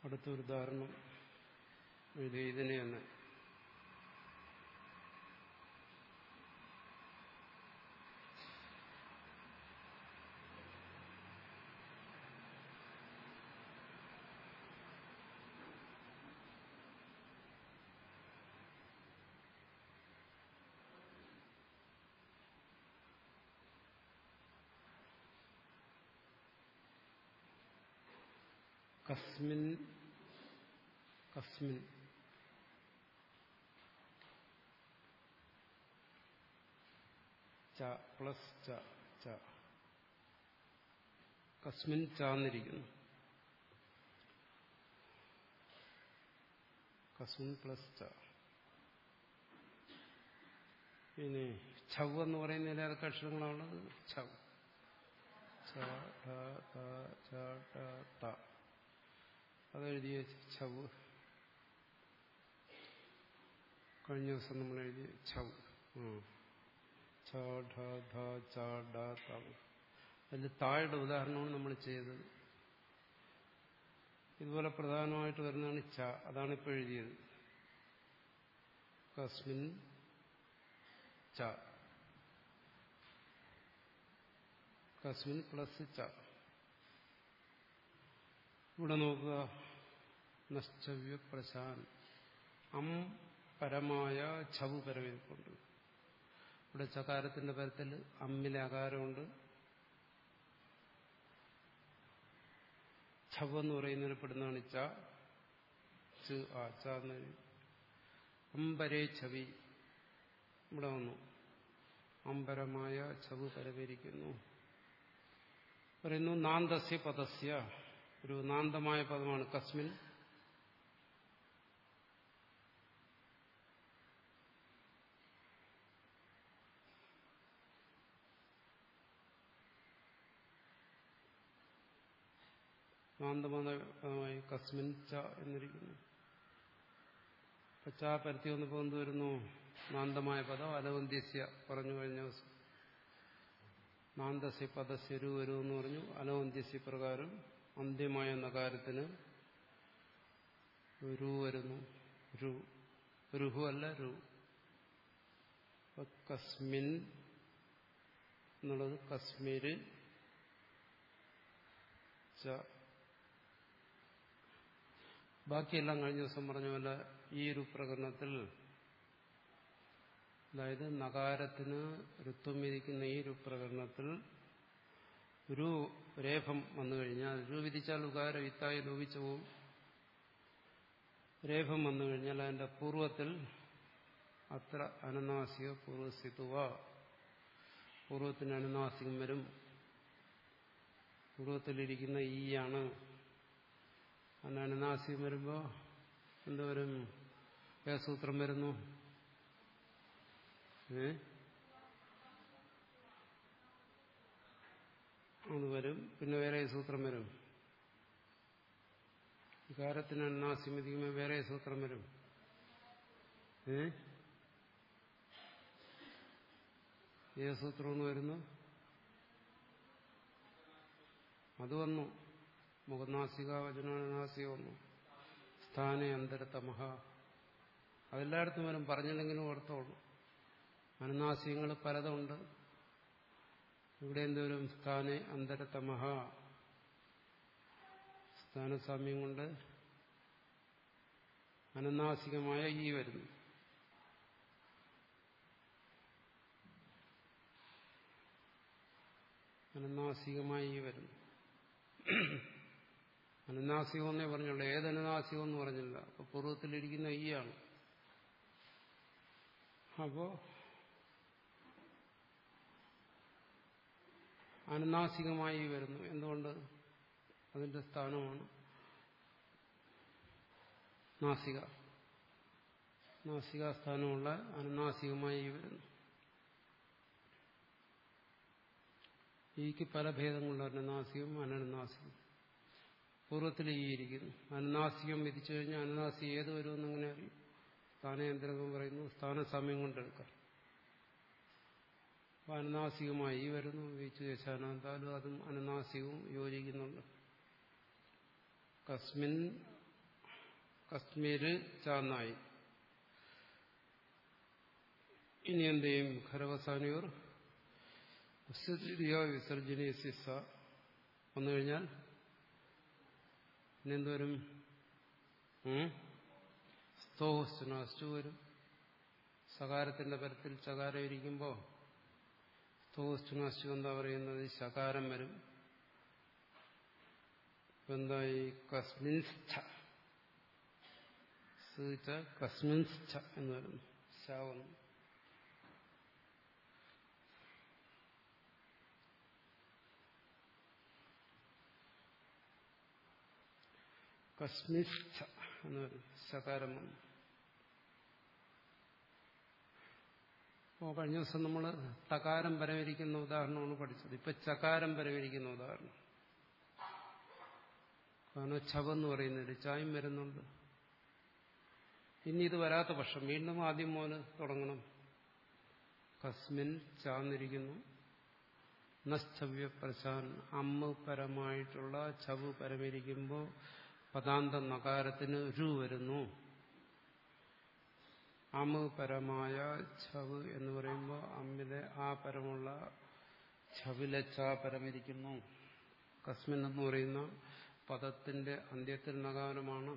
അടുത്തൊരു ഉദാഹരണം എഴുതി ഇതിനെ തന്നെ കസ്മിൻ കസ്മിൻ ച പ്ലസ് ച ച കസ്മിൻ ചാന്നിരിക്കുന്നു കസ്മിൻ പ്ലസ് ച പിന്നെ ഛവ് എന്ന് പറയുന്നതിൽ ഏതൊക്കെ അക്ഷരങ്ങളാണുള്ളത് ഛവ് ച ഠ ത ച ഠ ത അതെഴുതിയ ഛവ് കഴിഞ്ഞ ദിവസം നമ്മൾ എഴുതിയ ഛവ് ഛ ഢ ധ ച ഡ ത അതിൽ താഴെ ഉദാഹരണമാണ് നമ്മൾ ചെയ്തത് ഇതുപോലെ പ്രധാനമായിട്ട് വരുന്നതാണ് ച അതാണ് ഇപ്പോൾ എഴുതിയത് കസ്മിൻ ച കസ്മിൻ പ്ലസ് ച ഇവിടെ നോക്കുക നശ്ചവ്യ പ്രശാൻ അം പരമായ ഛവ് പരമേൽപ്പുണ്ട് ഇവിടെ ചകാരത്തിന്റെ പരത്തിൽ അമ്മിലെ അകാരമുണ്ട് ഛവ് എന്ന് പറയുന്നതിന് പെടുന്നതാണ് ച ച് ആ ച എന്ന് അമ്പരേ ഛവി ഇവിടെ വന്നു അമ്പരമായ ഛവ് പരമേരിക്കുന്നു പറയുന്നു നാന്തസ്യ പദസ്യ ഒരു നാന്തമായ പദമാണ് കസ്മിൻ നാന്തമായ പദമായി കസ്മിൻ ച എന്നിരിക്കുന്നു ച പരത്തി വന്നപ്പോൾ എന്ത് വരുന്നു നാന്തമായ പദം അലവന്ത്യസ്യ പറഞ്ഞു കഴിഞ്ഞ ദിവസം നാന്തസ്യ പദസ്യ രു വരും എന്ന് പറഞ്ഞു അലവന്ത്യസ്യ പ്രകാരം അന്ത്യമായ നകാരത്തിന് രു വരുന്നു രു രുഹു അല്ല രു കസ്മിൻ എന്നുള്ളത് കശ്മീര് ച ബാക്കിയെല്ലാം കഴിഞ്ഞ ദിവസം പറഞ്ഞ പോലെ ഈ ഒരു പ്രകടനത്തിൽ അതായത് നകാരത്തിന് ഋത്വം വിധിക്കുന്ന ഈ ഒരു പ്രകടനത്തിൽ ഒരു രേഖം വന്നു കഴിഞ്ഞാൽ രു വിധിച്ചാൽ ഉകാരം ഇത്തായി ലോപിച്ചു പോവും രേഖം വന്നു കഴിഞ്ഞാൽ അതിന്റെ പൂർവത്തിൽ അത്ര അനനാസിക പൂർവസ്ഥിതുവ പൂർവത്തിന് അനുനാസികം വരും പൂർവത്തിലിരിക്കുന്ന ഈ ആണ് അതിന് അനുനാസികം വരുമ്പോൾ എന്തോരും സൂത്രം വരുന്നു ഏ അത് വരും പിന്നെ വേറെ സൂത്രം വരും വികാരത്തിന് അന്നാസിമതിക്കുമ്പോൾ വേറെ സൂത്രം വരും ഏ ഏത് സൂത്രം എന്ന് വരുന്നു അത് വന്നു മുഖനാസിക വചനാനാസിക വന്നു സ്ഥാനെ അന്തരതമഹ അതെല്ലായിടത്തും വരും പറഞ്ഞില്ലെങ്കിലും ഓർത്തോളൂ അനുനാസികങ്ങൾ പലതുണ്ട് ഇവിടെ എന്തോരും സ്ഥാനെ അന്തരതമഹ സ്ഥാനസാമ്യം കൊണ്ട് അനുനാസികമായ ഈ വരുന്നു അനുനാസികമായി ഈ വരുന്നു അനുനാസികമെന്നേ പറഞ്ഞുള്ളൂ ഏത് അനുനാസികം എന്ന് പറഞ്ഞില്ല അപ്പൊ പൂർവ്വത്തിലിരിക്കുന്ന ഈ ആണ് അപ്പോ അനുനാസികമായി വരുന്നു എന്തുകൊണ്ട് അതിന്റെ സ്ഥാനമാണ് നാസിക നാസികാസ്ഥാനമുള്ള അനുനാസികമായി വരുന്നു ഈക്ക് പല ഭേദങ്ങളുണ്ട് അനുനാസികം അനനുനാസികം പൂർവ്വത്തിൽ ഈ ഇരിക്കുന്നു അനുനാസികം വിധിച്ചു കഴിഞ്ഞാൽ അനുനാസികം ഏത് വരുമെന്ന് അങ്ങനെ അറിയും സ്ഥാനയന്ത്രകം പറയുന്നു സ്ഥാനസമയം കൊണ്ടെടുക്കാം അപ്പൊ അനുനാസികമായി ഈ വരുന്നു വിധിച്ചു വെച്ചാലും അതും അനുനാസികവും യോജിക്കുന്നുണ്ട് കസ്മിൻ കശ്മീര് ചാന്നായി ഇനി എന്ത് ചെയ്യും ഖരവസാനിയോർ വിസർജനീയ സിസ വന്നു കഴിഞ്ഞാൽ ഇനി എന്തുവരും സ്തോസ്റ്റുനാസ്റ്റു വരും സകാരത്തിന്റെ പരത്തിൽ ചകാരം ഇരിക്കുമ്പോൾ സ്തോസ്റ്റുനാസ്റ്റു എന്താ പറയുന്നത് ശകാരം വരും എന്തായി കസ്മിൻസ്ഥ കസ്മിൻസ്ഥ എന്ന് വരുന്നു ശാവന്നു കസ്മിസ്ഥ എന്ന് പറയും ശകാരം വന്നു അപ്പോൾ കഴിഞ്ഞ ദിവസം നമ്മൾ തകാരം പരമിരിക്കുന്ന ഉദാഹരണമാണ് പഠിച്ചത് ഇപ്പൊ ചകാരം പരമിരിക്കുന്ന ഉദാഹരണം കാരണം ചവെന്ന് പറയുന്നില്ല ചായം വരുന്നുണ്ട് ഇനി ഇത് വരാത്ത പക്ഷം വീണ്ടും ആദ്യം മോന് തുടങ്ങണം കസ്മിൻ ചാന്നിരിക്കുന്നു നസ്തവ്യ പ്രശാൻ അമ്മ പരമായിട്ടുള്ള ചവ് പരമിരിക്കുമ്പോൾ പദാന്ത നകാരത്തിന് രു വരുന്നു അമ് പരമായ ഛവ് എന്ന് പറയുമ്പോൾ അമ്മിലെ ആ പരമുള്ള ഛവിലെ ച പരമിരിക്കുന്നു കസ്മിൻ എന്ന് പറയുന്ന പദത്തിന്റെ അന്ത്യത്തിൽ നകാരമാണ്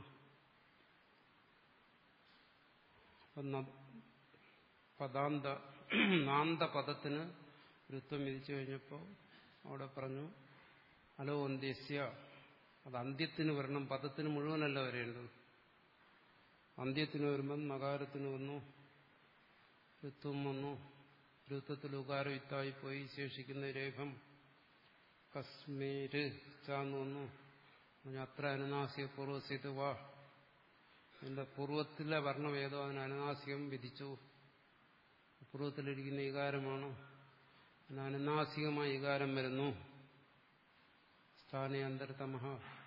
പദാന്ത നാന്ത പദത്തിന് രുത്വം വിധിച്ചു കഴിഞ്ഞപ്പോൾ അവിടെ പറഞ്ഞു അലോ അന്ത്യസ്യ അത് അന്ത്യത്തിന് വരണം പദത്തിന് മുഴുവനല്ല വരേണ്ടത് അന്ത്യത്തിന് വരുമ്പം നകാരത്തിന് വന്നു ഋത്വം വന്നു ഋത്വത്തിൽ ഉകാരം ഇത്തായി പോയി ശേഷിക്കുന്ന രേഖം കശ്മീര് ചാന്ന് വന്നു അത്ര അനുനാസിക പൂർവ്വസിത് വാ എന്റെ പൂർവ്വത്തിലെ വർണ്ണം ഏതോ അതിന് അനുനാസികം വിധിച്ചു പൂർവ്വത്തിലിരിക്കുന്ന വികാരമാണ് അതിന് അനുനാസികമായ വികാരം വരുന്നു സ്ഥാനയന്തരതമഹ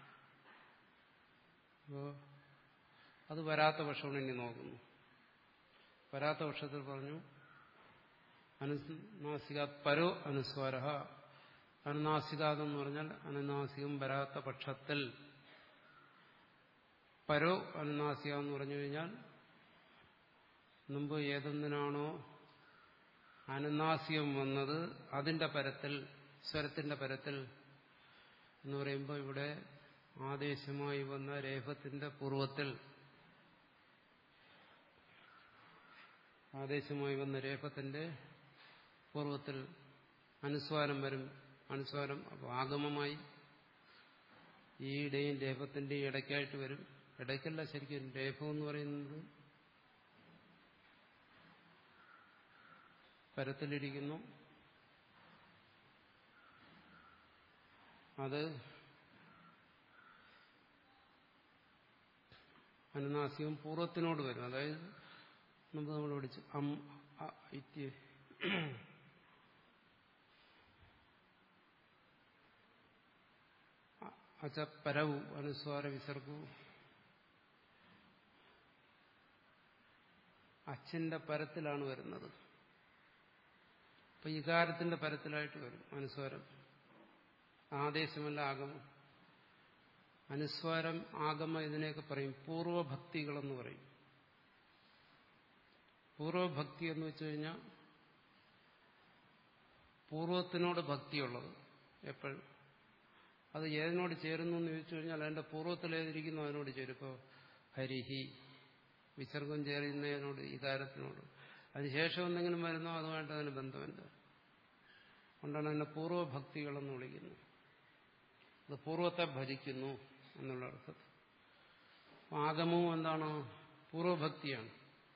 അപ്പോ അത് വരാത്ത പക്ഷമാണ് ഇനി നോക്കുന്നു വരാത്ത പക്ഷത്തിൽ പറഞ്ഞു അനുനാസിക പരോ അനുസ്വാര അനുനാസികാതെന്ന് പറഞ്ഞാൽ അനുനാസികം വരാത്ത പക്ഷത്തിൽ പരോ അനുനാസിക എന്ന് പറഞ്ഞു കഴിഞ്ഞാൽ മുമ്പ് ഏതൊന്നിനാണോ അനുനാസികം വന്നത് അതിന്റെ പരത്തിൽ സ്വരത്തിന്റെ പരത്തിൽ എന്ന് പറയുമ്പോൾ ഇവിടെ ആദേശമായി വന്ന രേഖത്തിന്റെ പൂർവത്തിൽ ആദേശമായി വന്ന രേഖത്തിന്റെ പൂർവത്തിൽ അനുസ്വാരം വരും അനുസ്വാരം അപ്പോൾ ആഗമമായി ഈ ഇടയും രേഖത്തിന്റെയും ഇടയ്ക്കായിട്ട് വരും ഇടയ്ക്കല്ല ശരിക്കും രേഖം എന്ന് പറയുന്നത് പരത്തിലിരിക്കുന്നു അത് അനുനാസികം പൂർവ്വത്തിനോട് വരും അതായത് മുമ്പ് നമ്മൾ പഠിച്ചു അം അ ഇത്യ അച്ച പരവു അനുസ്വാര വിസർഗവും അച്ഛന്റെ പരത്തിലാണ് വരുന്നത് അപ്പൊ ഇകാരത്തിന്റെ പരത്തിലായിട്ട് വരും അനുസ്വാരം ആദേശമല്ല ആഗമം അനുസ്വാരം ആഗമ ഇതിനെയൊക്കെ പറയും പൂർവഭക്തികളെന്ന് പറയും പൂർവഭക്തി എന്ന് വെച്ചു കഴിഞ്ഞാൽ പൂർവത്തിനോട് ഭക്തിയുള്ളത് എപ്പോഴും അത് ഏതിനോട് ചേരുന്നു എന്ന് ചോദിച്ചു കഴിഞ്ഞാൽ അതിന്റെ പൂർവ്വത്തിൽ ഏതിരിക്കുന്നു അതിനോട് ചേരും ഇപ്പോൾ ഹരിഹി വിസർഗം ചേരുന്നതിനോട് ഇകാരത്തിനോട് അതിനുശേഷം എന്തെങ്കിലും വരുന്നോ അതുമായിട്ട് അതിന് ബന്ധമില്ല അതുകൊണ്ടാണ് അതിനെ പൂർവ്വഭക്തികളെന്ന് വിളിക്കുന്നത് അത് പൂർവ്വത്തെ ഭജിക്കുന്നു എന്നുള്ള അർത്ഥത്തിൽ ആഗമവും എന്താണ് പൂർവ്വഭക്തിയാണ്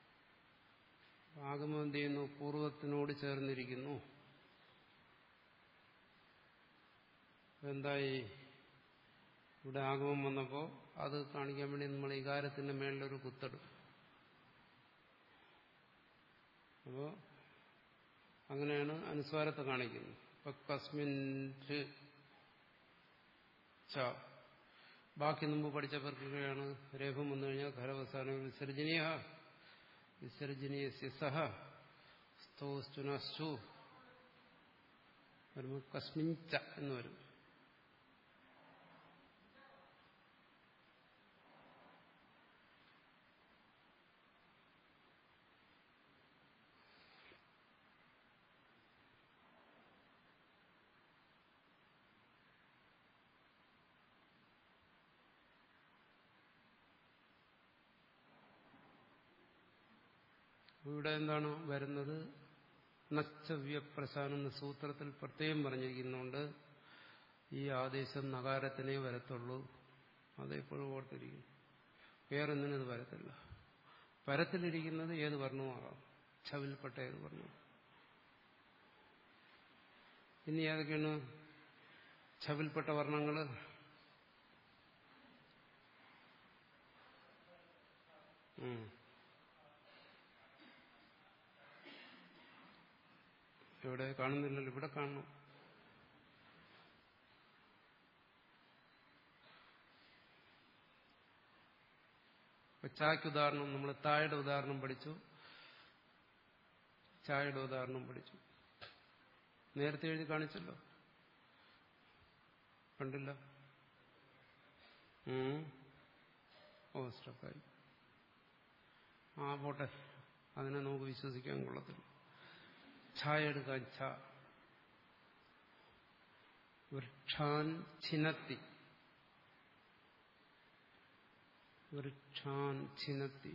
ആഗമം എന്ത് ചെയ്യുന്നു പൂർവ്വത്തിനോട് ചേർന്നിരിക്കുന്നു എന്തായി ഇവിടെ ആഗമം വന്നപ്പോൾ അത് കാണിക്കാൻ വേണ്ടി നമ്മൾ ഇകാരത്തിന്റെ മേളിലൊരു കുത്തെടുക്കും അപ്പോ അങ്ങനെയാണ് അനുസ്വാരത്തെ കാണിക്കുന്നത് ഇപ്പൊ കസ്മിൻ ച ബാക്കി മുമ്പ് പഠിച്ച പ്രക്രിയയാണ് രേഖം വന്നു കഴിഞ്ഞാൽ ഖരവസാനം വിസർജനീയ വിസർജനീയ സഹ സ്തോസ്റ്റുനസ്തു വരുമ്പോൾ കസ്മിഞ്ച എന്ന് വരും ഇവിടെ എന്താണ് വരുന്നത് നശ്ചവ്യപ്രശാനം എന്ന സൂത്രത്തിൽ പ്രത്യേകം പറഞ്ഞിരിക്കുന്നുണ്ട് ഈ ആദേശം നകാരത്തിനേ വരത്തുള്ളൂ അതെപ്പോഴും ഓർത്തിരിക്കും വേറൊന്നിനും ഇത് വരത്തില്ല പരത്തിലിരിക്കുന്നത് ഏത് വർണ്ണവുമാകാം ഛവിൽപ്പെട്ട ഏത് വർണ്ണവും ഇനി ഏതൊക്കെയാണ് ഛവിൽപ്പെട്ട വർണ്ണങ്ങൾ ഇവിടെ കാണുന്നില്ലല്ലോ ഇവിടെ കാണണം ചായക്ക് ഉദാഹരണം നമ്മൾ താഴയുടെ ഉദാഹരണം പഠിച്ചു ചായയുടെ ഉദാഹരണം പഠിച്ചു നേരത്തെ എഴുതി കാണിച്ചല്ലോ കണ്ടില്ല ഓ സ്റ്റക്കായി ആ പോട്ടെ അതിനെ നമുക്ക് വിശ്വസിക്കാൻ കൊള്ളത്തില്ല ഛായ എടുക്കാൻ ഛ വൃക്ഷാൻ ചിനത്തി വൃക്ഷാൻ ചിനത്തി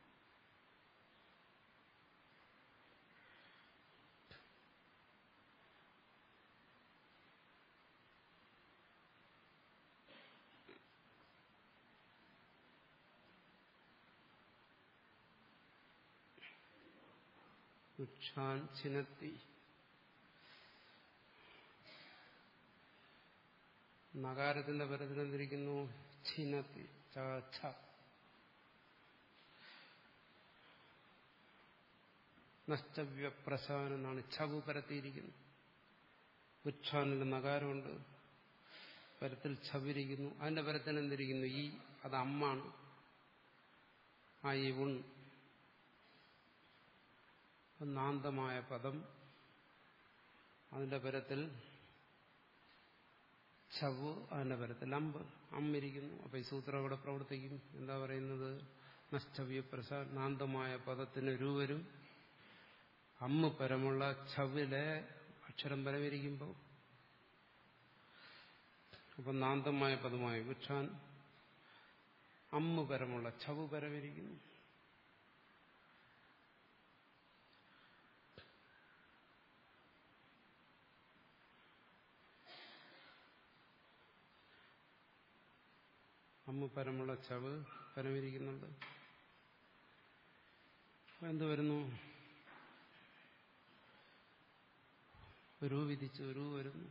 വൃക്ഷാൻ ചിനത്തി നഗാരത്തിന്റെ പരത്തിനെന്തിരിക്കുന്നു ചിനത്തി ച നഷ്ടവ്യപ്രശാൻ എന്നാണ് ഛവു പരത്തിയിരിക്കുന്നു വൃക്ഷാനിന്റെ നഗാരമുണ്ട് പരത്തിൽ ഛവിരിക്കുന്നു അതിന്റെ പരത്തിൽ എന്തിരിക്കുന്നു ഈ അത് അമ്മാണ് ആ ഈ ഉൺ നാന്തമായ പദം അതിന്റെ പരത്തിൽ ചവ് അതിന്റെ പരത്തിൽ അമ്പ് അമ്മിരിക്കുന്നു അപ്പൊ ഈ സൂത്രം അവിടെ പ്രവർത്തിക്കും എന്താ പറയുന്നത് നഷ്ടവ്യ പ്രസാദ് നാന്തമായ പദത്തിന് രൂപരും അമ്മ പരമുള്ള ചവിലെ അക്ഷരം പരമിരിക്കുമ്പോൾ അപ്പൊ നാന്തമായ പദമായി വിക്ഷാൻ അമ്മ പരമുള്ള ചവ് പരമിരിക്കുന്നു അമ്മ പരമുള്ള ചവ് പരമിരിക്കുന്നുണ്ട് എന്ത് വരുന്നു ഒരു വിധിച്ച് ഒരു വരുന്നു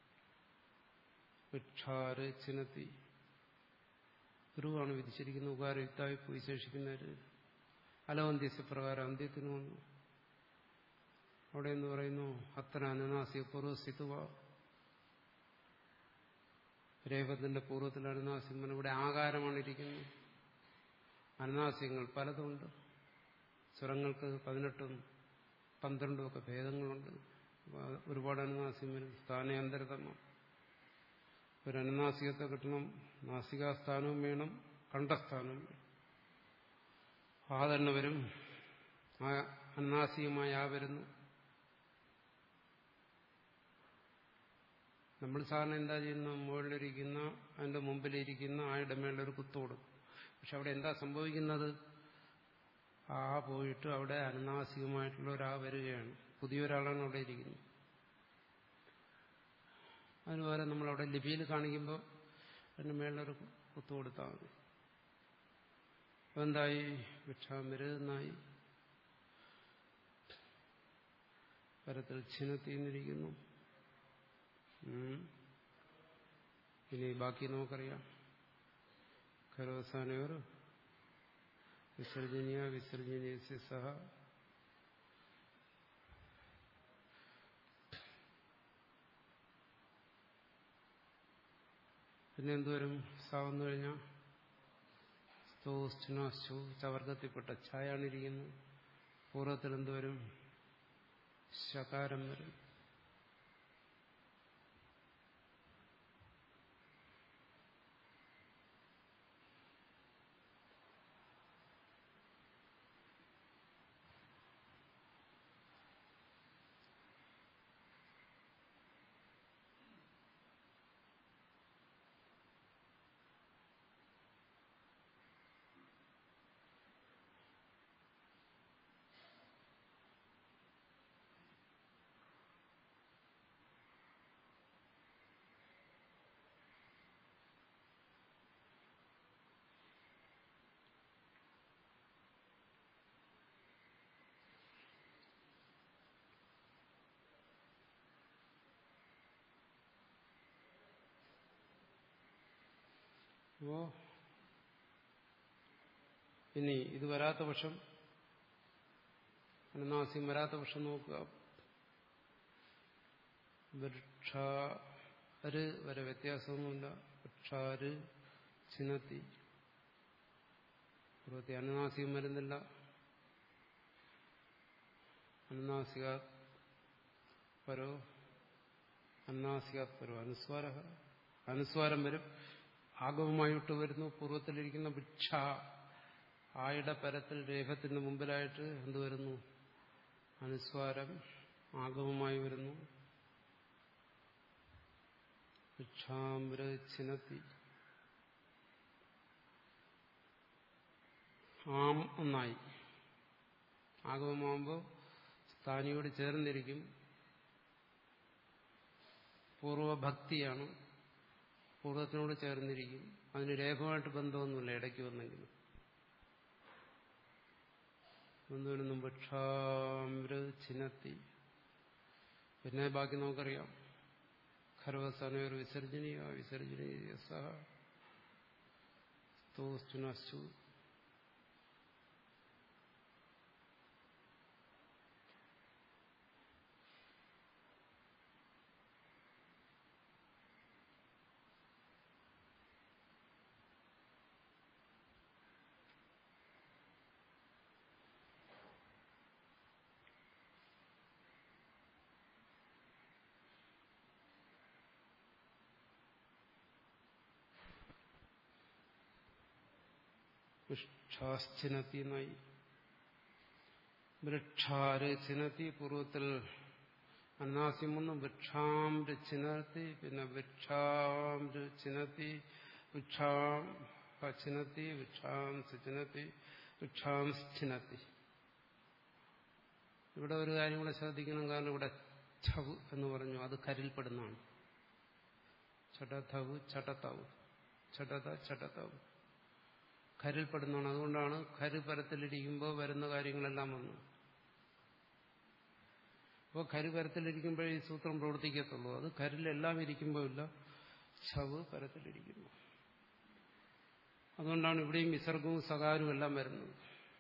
വിക്ഷാറ് ചിനത്തി ഗുരുവാണ് വിധിച്ചിരിക്കുന്നത് ഉകാരയുക്തായി വിശേഷിക്കുന്നവര് അലവന്ത്യസ്യപ്രകാരം അന്ത്യത്തിന് വന്നു അവിടെ എന്ന് പറയുന്നു അത്ര അനനാസിക പൂർവ്വസ്ഥിതുവ രേവത്തിന്റെ പൂർവ്വത്തിൽ അനുനാസിംഹൻ ഇവിടെ ആകാരമാണ് ഇരിക്കുന്നത് അനുനാസ്യങ്ങൾ പലതുണ്ട് സ്വരങ്ങൾക്ക് പതിനെട്ടും പന്ത്രണ്ടും ഒക്കെ ഭേദങ്ങളുണ്ട് ഒരുപാട് അനുനാസ്യം വരും സ്ഥാനാന്തരതമം ഒരു അനുനാസികത്തെ കിട്ടണം നാസികാസ്ഥാനവും വേണം കണ്ഠസ്ഥാനവും വേണം ആ തന്നെ വരും ആ അനുനാസികമായി ആ വരുന്നു നമ്മൾ സാധാരണ എന്താ ചെയ്യുന്ന മുകളിലിരിക്കുന്ന അതിന്റെ മുമ്പിലിരിക്കുന്ന ആയുടെ മേലൊരു കുത്തു കൊടുക്കും പക്ഷെ അവിടെ എന്താ സംഭവിക്കുന്നത് ആ പോയിട്ട് അവിടെ അനുനാസികമായിട്ടുള്ള ഒരാ വരികയാണ് പുതിയൊരാളാണ് അവിടെ ഇരിക്കുന്നത് അതുപോലെ നമ്മളവിടെ ലിപിയിൽ കാണിക്കുമ്പോൾ അതിന്റെ മേളിലൊരു കുത്തു കൊടുത്താൽ മതി എന്തായി ഭിക്ഷാമരുന്നായി പരത്തിൽ ഛിനത്തിന്നിരിക്കുന്നു ഇനി ബാക്കി നമുക്കറിയാം കരോസാനയോർ വിസർജനീയ വിസർജനീയ സഹ പിന്നെ എന്തുവരും സാവന്നു കഴിഞ്ഞാൽ സ്തോസ്റ്റുനാശു ചവർഗത്തിൽപ്പെട്ട ഛായാണിരിക്കുന്നത് പൂർവ്വത്തിൽ എന്തുവരും ശകാരം വരും അപ്പോ ഇനി ഇത് വരാത്ത പക്ഷം അനുനാസ്യം വരാത്ത പക്ഷം നോക്കുക വൃക്ഷാര് വരെ വ്യത്യാസമൊന്നുമില്ല വൃക്ഷാര് ചിനത്തി പൂർവ്വത്തെ അനുനാസികം വരുന്നില്ല അനുനാസിക പരോ അനുനാസികാത് പരോ അനുസ്വാര അനുസ്വാരം വരും ആഗമമായിട്ട് വരുന്നു പൂർവ്വത്തിലിരിക്കുന്ന ഭിക്ഷ ആയുടെ പരത്തിൽ രേഖത്തിന് മുമ്പിലായിട്ട് എന്ത് വരുന്നു അനുസ്വാരം ആഗമമായി വരുന്നു ഭിക്ഷാമ്ര ചിനത്തി ആം ഒന്നായി ആഗമമാകുമ്പോൾ സ്ഥാനിയോട് ചേർന്നിരിക്കും പൂർവഭക്തിയാണ് പൂർവ്വത്തിനോട് ചേർന്നിരിക്കും അതിന് രേഖമായിട്ട് ബന്ധമൊന്നുമില്ല ഇടയ്ക്ക് വന്നെങ്കിലും ഒന്നുവരുന്നു ഭിക്ഷാമ്ര ചിനത്തി പിന്നെ ബാക്കി നമുക്കറിയാം ഖർവസ്ഥാനൊരു വിസർജനീയ വിസർജനീയ സഹ സ്തോസ്റ്റുനസ്തു വൃക്ഷാശ്ചിനത്തി എന്നായി വൃക്ഷാര് ചിനത്തി പൂർവ്വത്തിൽ അന്നാസ്യം വന്നു വൃക്ഷാം ചിനത്തി പിന്നെ വൃക്ഷാം ചിനത്തി വൃക്ഷാം ചിനത്തി വൃക്ഷാം ചിനത്തി വൃക്ഷാം ചിനത്തി ഇവിടെ ഒരു കാര്യം കൂടെ ശ്രദ്ധിക്കണം കാരണം ഇവിടെ ഛവ് എന്ന് പറഞ്ഞു അത് കരിൽപ്പെടുന്നതാണ് ചടധവ് ചടത്തവ് ചടത ചടത്തവ് ഖരിൽപ്പെടുന്നതാണ് അതുകൊണ്ടാണ് ഖര് പരത്തിലിരിക്കുമ്പോൾ വരുന്ന കാര്യങ്ങളെല്ലാം വന്നു അപ്പോൾ ഖര് പരത്തിലിരിക്കുമ്പോഴേ ഈ സൂത്രം പ്രവർത്തിക്കത്തുള്ളൂ അത് ഖരിലെല്ലാം ഇരിക്കുമ്പോൾ ഇല്ല ഛവ് പരത്തിലിരിക്കുന്നു അതുകൊണ്ടാണ് ഇവിടെയും വിസർഗവും സകാരവും എല്ലാം വരുന്നത്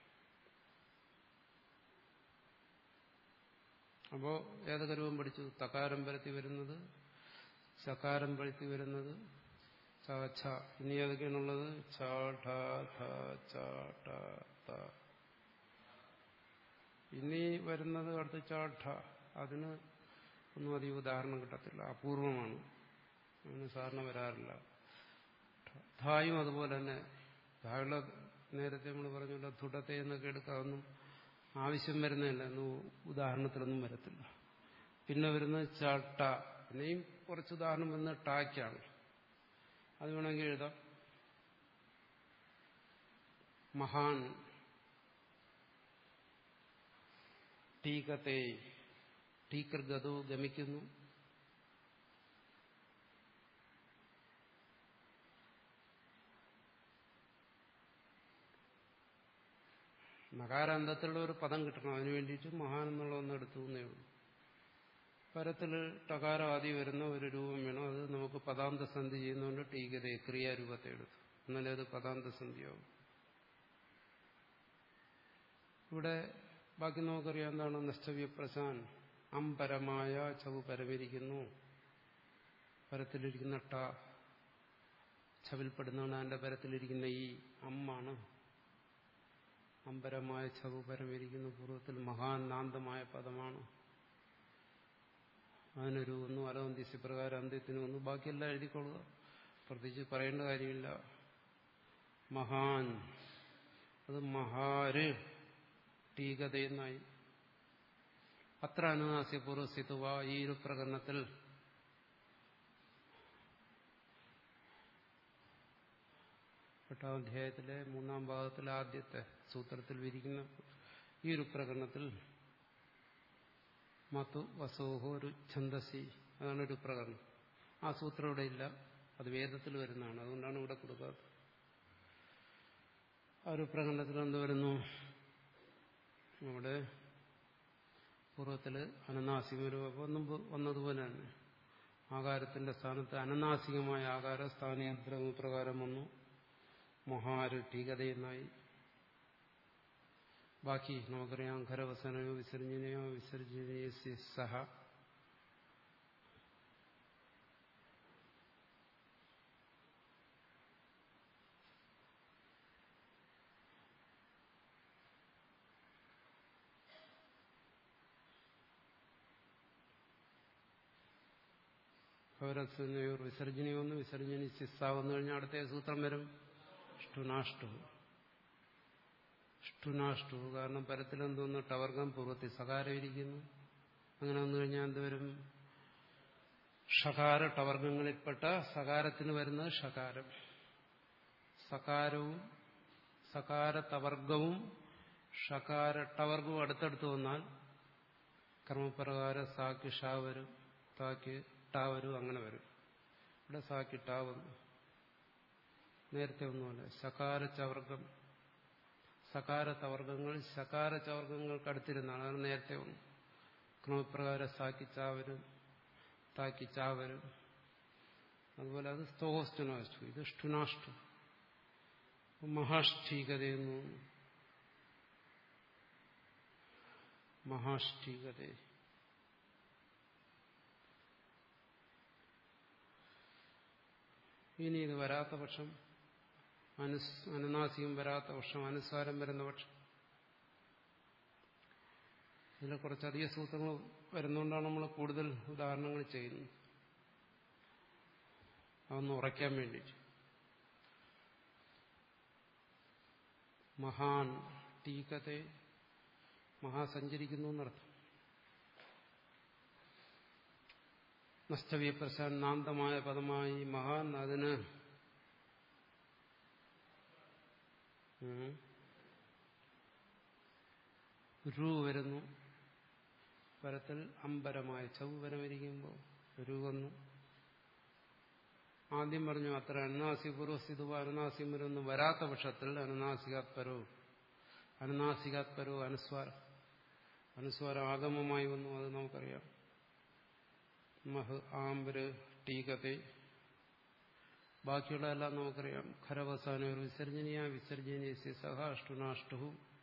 അപ്പോൾ ഏതൊക്കെ രൂപം പഠിച്ചു തകാരം പരത്തി വരുന്നത് സകാരം പരത്തി വരുന്നത് ച ഛ ഇനി ഏതൊക്കെയാണുള്ളത് ഛ ഠ ഥ ച ട ത ഇനി വരുന്നത് അടുത്ത് ച ഠ അതിന് ഒന്നും അധികം ഉദാഹരണം കിട്ടത്തില്ല അപൂർവമാണ് അതിന് സാധാരണ വരാറില്ല ധായും അതുപോലെ തന്നെ ധായുള്ള നേരത്തെ നമ്മൾ പറഞ്ഞല്ലോ തുടത്തെ എന്നൊക്കെ എടുക്കാതൊന്നും ആവശ്യം വരുന്നില്ല എന്ന് ഉദാഹരണത്തിലൊന്നും വരത്തില്ല പിന്നെ വരുന്നത് ചട്ട പിന്നെയും കുറച്ച് ഉദാഹരണം വരുന്നത് ടാക്കാണ് അത് വേണമെങ്കിൽ എഴുതാം മഹാൻ ടീകത്തെ ടീക്കർ ഗതു ഗമിക്കുന്നു നകാരാന്തത്തിലുള്ള ഒരു പദം കിട്ടണം അതിനു വേണ്ടിയിട്ട് മഹാൻ എന്നുള്ള ഒന്ന് എടുത്തു എന്നേ ഉള്ളൂ പരത്തിൽ ടകാരം ആദ്യം വരുന്ന ഒരു രൂപം വേണം അത് നമുക്ക് പദാന്ത സന്ധി ചെയ്യുന്നതുകൊണ്ട് ടീകതയെ ക്രിയാരൂപത്തെ എടുത്തു എന്നാലേ അത് പദാന്ത സന്ധിയാവും ഇവിടെ ബാക്കി നമുക്കറിയാം എന്താണ് നഷ്ടവ്യപ്രശാൻ അമ്പരമായ ചവ് പരമിരിക്കുന്നു പരത്തിലിരിക്കുന്ന ട ചവിൽപ്പെടുന്നതാണ് അതിന്റെ പരത്തിലിരിക്കുന്ന ഈ അമ്മാണ് അമ്പരമായ ചവു പരമിരിക്കുന്ന പൂർവ്വത്തിൽ മഹാൻ നാന്തമായ പദമാണ് അതിനൊരു ഒന്നും അലവന്തിസ് പ്രകാരം അന്ത്യത്തിന് ഒന്ന് ബാക്കിയെല്ലാം എഴുതിക്കൊള്ളുക പ്രത്യേകിച്ച് പറയേണ്ട കാര്യമില്ല മഹാൻ അത് മഹാര് ടീകതയെന്നായി അത്ര അനുനാസ്യ പൂർവ്വസ്ഥിതുവ ഈ ഒരു പ്രകടനത്തിൽ എട്ടാം അധ്യായത്തിലെ മൂന്നാം ഭാഗത്തിലെ ആദ്യത്തെ സൂത്രത്തിൽ വിരിക്കുന്ന ഈ ഒരു പ്രകടനത്തിൽ മതു വസോഹോ ഒരു ഛന്ദസി അതാണ് ഒരു പ്രകടനം ആ സൂത്രം ഇവിടെ ഇല്ല അത് വേദത്തിൽ വരുന്നതാണ് അതുകൊണ്ടാണ് ഇവിടെ കൊടുക്കാത്തത് ആ ഒരു പ്രകടനത്തിൽ എന്ത് വരുന്നു അവിടെ പൂർവ്വത്തില് അനനാസികം ഒരു മുമ്പ് വന്നതുപോലെ തന്നെ ആകാരത്തിന്റെ സ്ഥാനത്ത് അനനാസികമായ ആകാര സ്ഥാനയന്ത്രം പ്രകാരം വന്നു മൊഹാര് ടീകതയെന്നായി ബാക്കി നമുക്കറിയാം ഖരവസനയോ വിസർജനയോ വിസർജനീയ സഹ ഖരവസനയോ വിസർജനയോ ഒന്ന് വിസർജനി സിസ്സാവെന്ന് കഴിഞ്ഞാൽ അടുത്ത സൂത്രം വരും ഷ്ടുനാഷ്ടു ഷ്ടുനാഷ്ടു കാരണം പരത്തിലെന്തോന്ന് ടവർഗം പൂർവ്വത്തിൽ സകാരം ഇരിക്കുന്നു അങ്ങനെ വന്നു കഴിഞ്ഞാൽ എന്തുവരും ഷകാര ടവർഗങ്ങളിൽപ്പെട്ട സകാരത്തിന് വരുന്നത് ഷകാരം സകാരവും സകാര തവർഗവും ഷകാര ടവർഗവും അടുത്തടുത്ത് വന്നാൽ കർമ്മപ്രകാരം സാക്ക് ഷാ വരും താക്ക് ടാ വരും അങ്ങനെ വരും ഇവിടെ സാക്ക് ടാ വന്നു നേരത്തെ ഒന്നുമല്ല സകാര ചവർഗം സകാര തവർഗങ്ങൾ ശകാര ചവർഗങ്ങൾക്ക് അടുത്തിരുന്നാണ് അതാണ് നേരത്തെ വന്നു ക്രമപ്രകാരം സാക്കി ചാവരും താക്കി ചാവരും അതുപോലെ അത് സ്തോഹസ്റ്റുനാഷ്ടു ഇത് ഷ്ടുനാഷ്ടു മഹാഷ്ഠീകതയെന്നു മഹാഷ്ഠീകത ഇനി ഇത് വരാത്ത പക്ഷം അനുസ് അനുനാസികം വരാത്ത പക്ഷം അനുസ്വാരം വരുന്ന പക്ഷം ഇതിൽ കുറച്ചധിക സൂത്രങ്ങൾ വരുന്നതുകൊണ്ടാണ് നമ്മൾ കൂടുതൽ ഉദാഹരണങ്ങൾ ചെയ്യുന്നത് അതൊന്ന് ഉറയ്ക്കാൻ വേണ്ടിയിട്ട് മഹാൻ ടീക്കത്തെ മഹാസഞ്ചരിക്കുന്നു എന്നർത്ഥം നഷ്ടവ്യപ്രശാൻ നാന്തമായ പദമായി മഹാൻ അതിന് രു വരുന്നു പരത്തിൽ അമ്പരമായ ചൗവരമിരിക്കുമ്പോൾ രു വന്നു ആദ്യം പറഞ്ഞു അത്ര അനുനാസി പൂർവ്വസ്ഥിതുവ അനുനാസികം വരുമെന്ന് വരാത്ത പക്ഷത്തിൽ അനുനാസികാത്പരോ അനുനാസികാത്പരോ അനുസ്വാരം അനുസ്വാരം ആഗമമായി വന്നു അത് നമുക്കറിയാം മഹ് ആംബര് ടീകത്തെ ബാക്കിയുള്ളതെല്ലാം നമുക്കറിയാം ഖരവസാന ഒരു വിസർജനീയ വിസർജനീയ സഹ അഷ്ടുനാഷ്ടു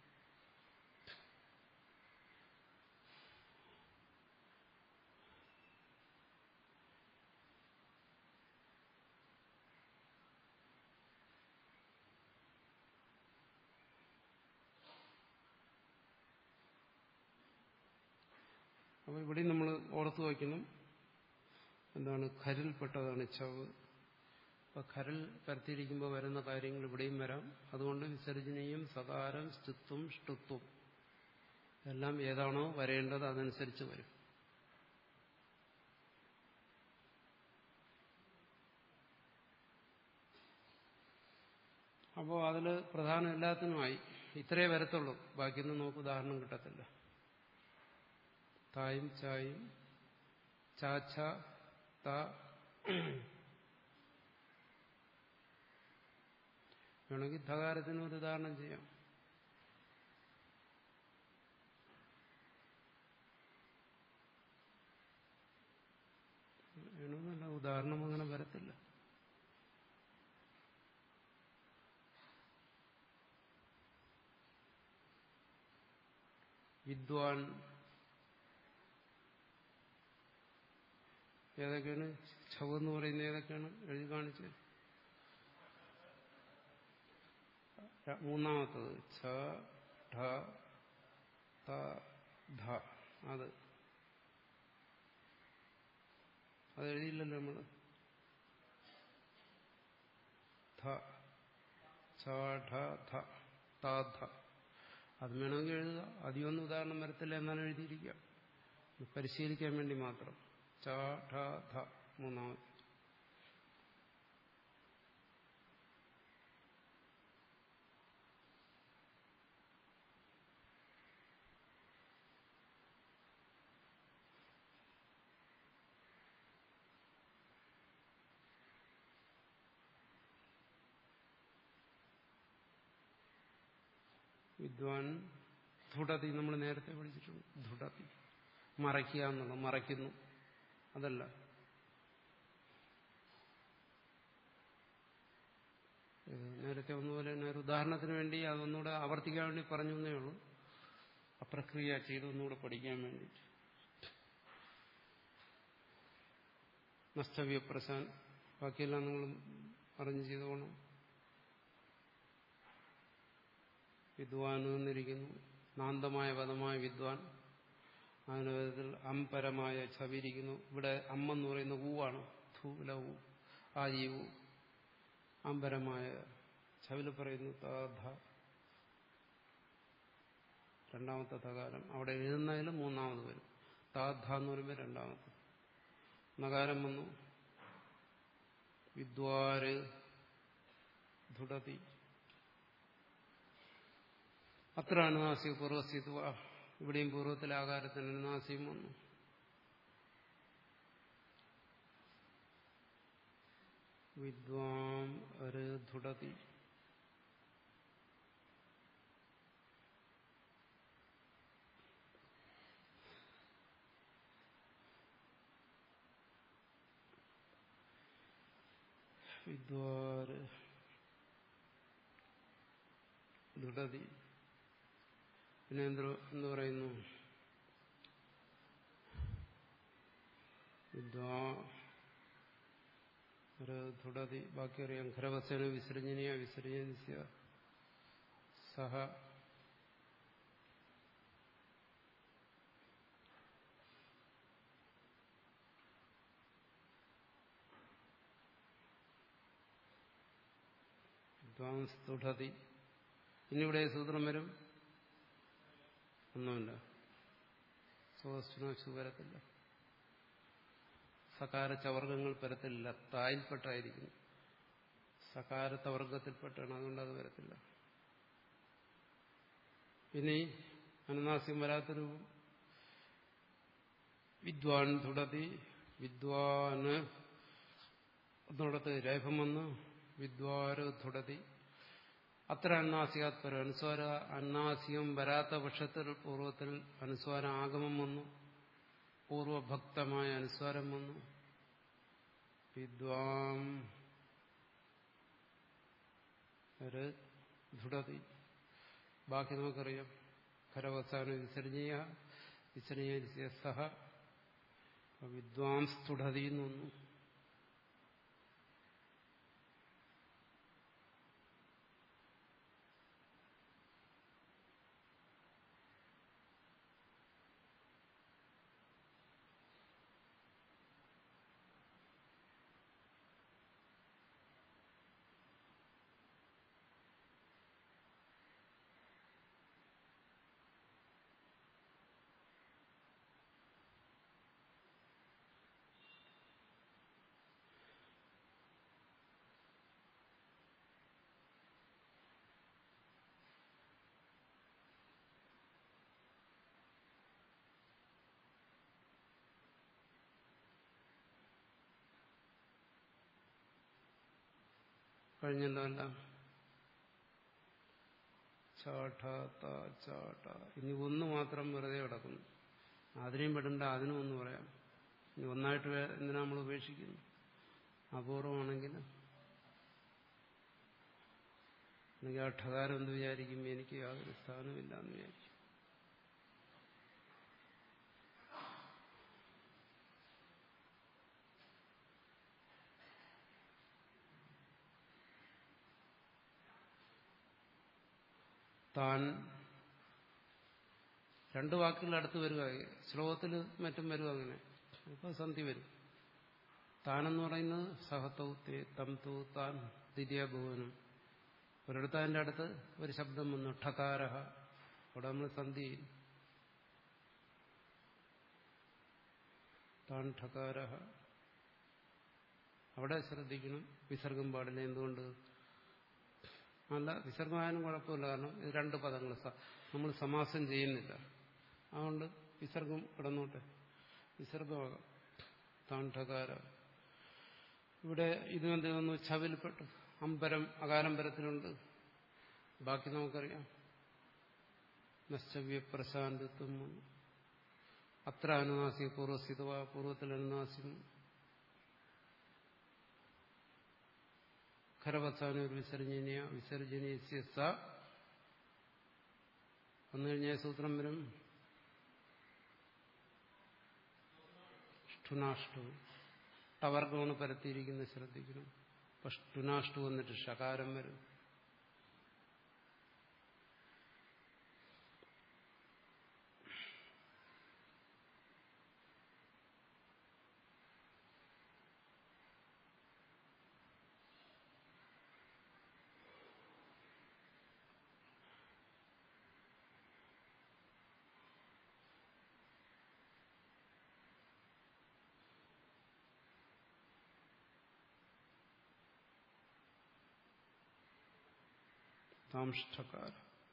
അപ്പോൾ ഇവിടെ നമ്മൾ ഓർത്തു വയ്ക്കണം എന്താണ് ഖരിൽപ്പെട്ടതാണ് ചവ് അപ്പൊ ഖരൽ പരത്തിയിരിക്കുമ്പോൾ വരുന്ന കാര്യങ്ങൾ ഇവിടെയും വരാം അതുകൊണ്ട് വിസർജനീയം സകാരം സ്തുത്വം ഷ്ടുത്വം എല്ലാം ഏതാണോ വരേണ്ടത് അതനുസരിച്ച് വരും അപ്പോൾ അതിൽ പ്രധാനം എല്ലാത്തിനുമായി ഇത്രേ വരത്തുള്ളൂ ബാക്കിയൊന്നും നമുക്ക് ഉദാഹരണം കിട്ടത്തില്ല തായും ചായും ചാച്ച ത വേണമെങ്കിൽ ധകാരത്തിന് ഒരു ഉദാഹരണം ചെയ്യാം വേണമെന്നല്ല ഉദാഹരണം അങ്ങനെ വരത്തില്ല വിദ്വാൻ ഏതൊക്കെയാണ് ചവെന്ന് പറയുന്നത് ഏതൊക്കെയാണ് എഴുതി കാണിച്ചത് മൂന്നാമത്തത് ഛ ഠ ത ധ അത് അത് എഴുതിയില്ലല്ലോ നമ്മൾ ധ ഛ ഠ ധ ത ധ അത് വേണമെങ്കിൽ എഴുതുക അധികമൊന്നും ഉദാഹരണം വരത്തില്ല എന്നാലും എഴുതിയിരിക്കാം പരിശീലിക്കാൻ വേണ്ടി മാത്രം ച ഠ ധ മൂന്നാമത് വിദ്വാൻ ധുടതി നമ്മൾ നേരത്തെ പഠിച്ചിട്ടുണ്ട് ധുടതി മറയ്ക്കുക എന്നുള്ളത് മറയ്ക്കുന്നു അതല്ല ഇത് നേരത്തെ ഒന്നുപോലെ തന്നെ ഒരു ഉദാഹരണത്തിന് വേണ്ടി അതൊന്നുകൂടെ ആവർത്തിക്കാൻ വേണ്ടി പറഞ്ഞു എന്നേ ഉള്ളൂ ആ പ്രക്രിയ ചെയ്ത് ഒന്നുകൂടെ പഠിക്കാൻ വേണ്ടിയിട്ട് നഷ്ടവ്യപ്രശാൻ ബാക്കിയെല്ലാം നിങ്ങൾ അറിഞ്ഞു ചെയ്തോണം വിദ്വാൻ എന്നിരിക്കുന്നു നാന്തമായ പദമായ വിദ്വാൻ അതിന് വിധത്തിൽ അംപരമായ ഛവിരിക്കുന്നു ഇവിടെ അമ്മെന്ന് പറയുന്ന ഊവാണ് ധൂല ഊ ആ ഈ ഊ അമ്പരമായ ഛവില് പറയുന്നു താധ രണ്ടാമത്തെ തകാരം അവിടെ എഴുതുന്നതിൽ മൂന്നാമത് വരും താധ എന്ന് പറയുമ്പോൾ രണ്ടാമത്തെ നകാരം വന്നു വിദ്വാര് ധുടതി അത്ര അനുനാസിക പൂർവ്വസ്ഥിത്വ ഇവിടെയും പൂർവ്വത്തിലെ ആകാരത്തിന് അനുനാസികം വന്നു വിദ്വാം ധുടതി വിദ്വാര് ദൃഢതി പിന്നെ എന്ത് എന്ത് പറയുന്നു വിദ്വാ ദൃഢതി ബാക്കി അറിയാം ഖരവസന വിസർജനീയ വിസർജനസ്യ സഹ വിദ്വാംസ്തുഠതി ഇനിവിടെ സൂത്രം വരും ഒന്നുമില്ല സ്വസ്നോശു വരത്തില്ല സകാര ചവർഗങ്ങൾ പരത്തില്ല തായിൽപ്പെട്ടായിരിക്കുന്നു സകാരത്തെ വർഗത്തിൽപ്പെട്ടാണ് അതുകൊണ്ട് അത് വരത്തില്ല ഇനി അനുനാസ്യം വരാത്തൊരു വിദ്വാൻ തുടതി വിദ്വാന് ഒന്നിടത്ത് രേഖം വന്ന് വിദ്വാര് തുടതി അത്ര അന്നാസികാത്പര അനുസ്വാര അന്നാസികം വരാത്ത പക്ഷത്തിൽ പൂർവ്വത്തിൽ അനുസ്വാര ആഗമം വന്നു പൂർവഭക്തമായ അനുസ്വാരം വന്നു വിദ്വാം ദുടതി ബാക്കി നമുക്കറിയാം ഖരവസാന വിസർജീയ വിസർജീയ സഹ വിദ്വാംസ്തുടതി എന്ന് വന്നു കഴിഞ്ഞല്ലോ എല്ലാം ചാട്ട ചാട്ട ഇനി ഒന്ന് മാത്രം വെറുതെ കിടക്കുന്നു അതിനെയും പെടണ്ട അതിനും ഒന്ന് പറയാം ഇനി ഒന്നായിട്ട് എന്തിനാ നമ്മൾ ഉപേക്ഷിക്കുന്നു അപൂർവമാണെങ്കിൽ അല്ലെങ്കിൽ ആ ഠകാരം എന്ത് വിചാരിക്കും എനിക്ക് യാതൊരു സ്ഥാനമില്ല എന്ന് വിചാരിക്കും താൻ രണ്ട് വാക്കുകൾ അടുത്ത് വരിക ശ്ലോകത്തിൽ മറ്റും വരും അങ്ങനെ ഇപ്പൊ സന്ധി വരും താനെന്ന് പറയുന്നത് സഹത്തൗ തം തൂ താൻ ദ്വിതീയ ഭുവനം ഒരിടത്ത് അതിൻ്റെ അടുത്ത് ഒരു ശബ്ദം വന്നു ഠകാരഹ അവിടെ നമ്മൾ സന്ധി ചെയ്യും താൻ ഠകാരഹ അവിടെ ശ്രദ്ധിക്കണം വിസർഗം പാടില്ല എന്തുകൊണ്ട് അല്ല വിസർഗമായാലും കുഴപ്പമില്ല കാരണം ഇത് രണ്ട് പദങ്ങൾ നമ്മൾ സമാസം ചെയ്യുന്നില്ല അതുകൊണ്ട് വിസർഗം കിടന്നോട്ടെ വിസർഗമാകാം താണ്ഠകാര ഇവിടെ ഇത് എന്ത് വന്നു ചവിൽപ്പെട്ടു അമ്പരം അകാരംബരത്തിലുണ്ട് ബാക്കി നമുക്കറിയാം നശ്ചവ്യ പ്രശാന്തത്വം വന്നു അത്ര അനുനാസി പൂർവ്വസ്ഥിതവ പൂർവ്വത്തിൽ അനുനാസികം ഖരവസാന ഒരു വിസർജനീയ വിസർജനീയ സ വന്നു കഴിഞ്ഞാൽ സൂത്രം വരും ഷ്ടുനാഷ്ടു ടവർഗമാണ് പരത്തിയിരിക്കുന്നത് ശ്രദ്ധിക്കണം അപ്പൊ ഷ്ടുനാഷ്ടു വന്നിട്ട് ഷകാരം വരും താംഷ്ടകാര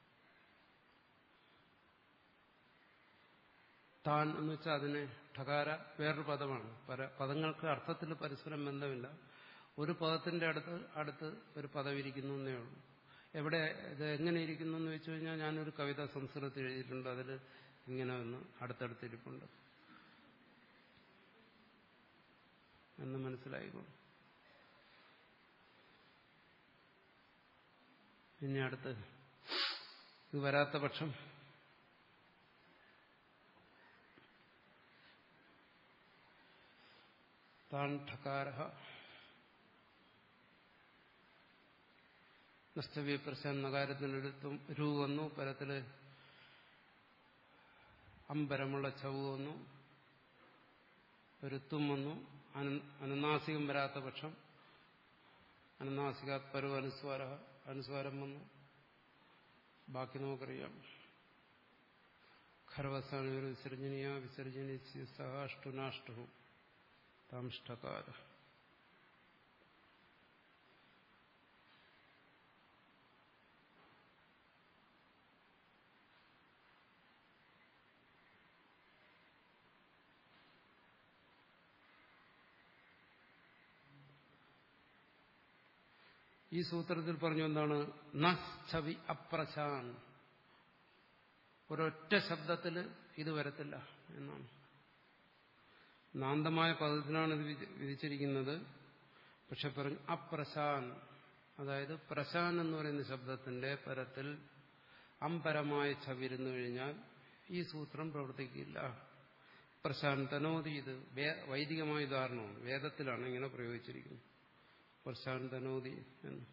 താൻ എന്ന് വെച്ചാൽ അതിനെ ഠകാര വേറൊരു പദമാണ് പല പദങ്ങൾക്ക് അർത്ഥത്തിൽ പരസ്പരം ബന്ധമില്ല ഒരു പദത്തിന്റെ അടുത്ത് അടുത്ത് ഒരു പദം ഇരിക്കുന്നു എന്നേ ഉള്ളൂ എവിടെ ഇത് എങ്ങനെ ഇരിക്കുന്നു എന്ന് വെച്ച് കഴിഞ്ഞാൽ ഞാനൊരു കവിത സംസ്കൃതത്തിൽ എഴുതിയിട്ടുണ്ട് അതിൽ ഇങ്ങനെ ഒന്ന് അടുത്തടുത്തിരിപ്പുണ്ട് എന്ന് മനസ്സിലായിക്കോളും ഇനി അടുത്ത് ഇത് വരാത്ത പക്ഷം താൻ ഠകാര നസ്തവ്യ പ്രശാൻ നഗാരത്തിനടുത്തും രൂ വന്നു പരത്തില് അമ്പരമുള്ള ചവ് വന്നു ഒരുത്തും വന്നു അനുനാസികം വരാത്ത പക്ഷം അനുനാസിക പരു അനുസ്വാര അനുസ്വാരം വന്നു ബാക്കി നമുക്കറിയാം ഖർവസാന ഒരു വിസർജനീയ വിസർജനീയ സഹ അഷ്ടുനാഷ്ടു താംഷ്ടകാര ഈ സൂത്രത്തിൽ പറഞ്ഞു എന്താണ് നവി അപ്രശാൻ ഒരൊറ്റ ശബ്ദത്തിൽ ഇത് വരത്തില്ല എന്നാണ് നാന്തമായ പദത്തിനാണ് ഇത് വിധിച്ചിരിക്കുന്നത് പക്ഷെ പറഞ്ഞു അപ്രശാൻ അതായത് പ്രശാൻ എന്ന് പറയുന്ന ശബ്ദത്തിന്റെ പരത്തിൽ അമ്പരമായ ചവിരുന്നു കഴിഞ്ഞാൽ ഈ സൂത്രം പ്രവർത്തിക്കില്ല പ്രശാന്തനോതി ഇത് വൈദികമായ ഉദാഹരണമാണ് വേദത്തിലാണ് ഇങ്ങനെ പ്രയോഗിച്ചിരിക്കുന്നത് പ്രശാന്തനോതി എന്ന്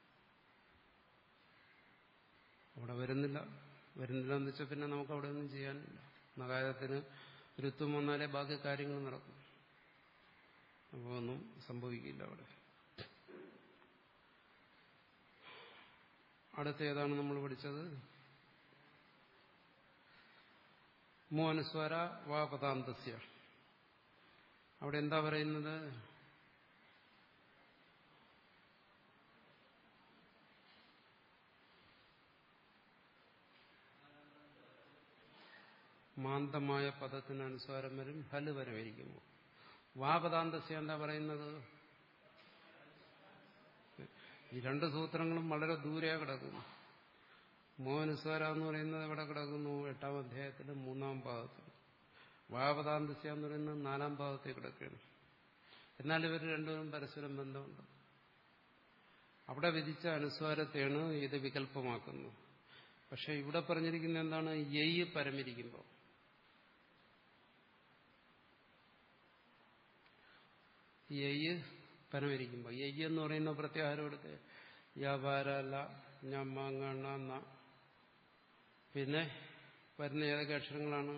അവിടെ വരുന്നില്ല വരുന്നില്ല എന്ന് വെച്ചാൽ പിന്നെ നമുക്ക് അവിടെ ഒന്നും ചെയ്യാനില്ല നഗാരത്തിന് ഋത്വം വന്നാലേ ബാക്കി കാര്യങ്ങൾ നടക്കും അപ്പോൾ ഒന്നും സംഭവിക്കില്ല അവിടെ അടുത്ത ഏതാണ് നമ്മൾ പഠിച്ചത് മോനുസ്വര വാ പദാന്തസ്യ അവിടെ എന്താ പറയുന്നത് മാന്തമായ പദത്തിന് അനുസാരം വരും ഹല് വരവിരിക്കുമോ വാപദാന്തസ്യ എന്താ പറയുന്നത് ഈ രണ്ട് സൂത്രങ്ങളും വളരെ ദൂരെ കിടക്കുന്നു മോനുസ്വര എന്ന് പറയുന്നത് എവിടെ കിടക്കുന്നു എട്ടാം അധ്യായത്തിലും മൂന്നാം ഭാഗത്തിൽ വാപദാന്തസ്യ എന്ന് പറയുന്നത് നാലാം ഭാഗത്തിൽ കിടക്കുകയാണ് എന്നാൽ ഇവർ രണ്ടുപേരും പരസ്പരം ബന്ധമുണ്ട് അവിടെ വിധിച്ച അനുസ്വാരത്തെയാണ് ഇത് വികല്പമാക്കുന്നത് പക്ഷെ ഇവിടെ പറഞ്ഞിരിക്കുന്ന എന്താണ് യയ് പരമിരിക്കുമ്പോൾ യയ്യ് പരമിരിക്കുമ്പോൾ യയ്യ് എന്ന് പറയുന്ന പ്രത്യാഹാരം എടുത്ത് വ്യാപാരല്ല ഞമ്മങ്ങണ്ണ പിന്നെ വരുന്ന ഏതൊക്കെ അക്ഷരങ്ങളാണ്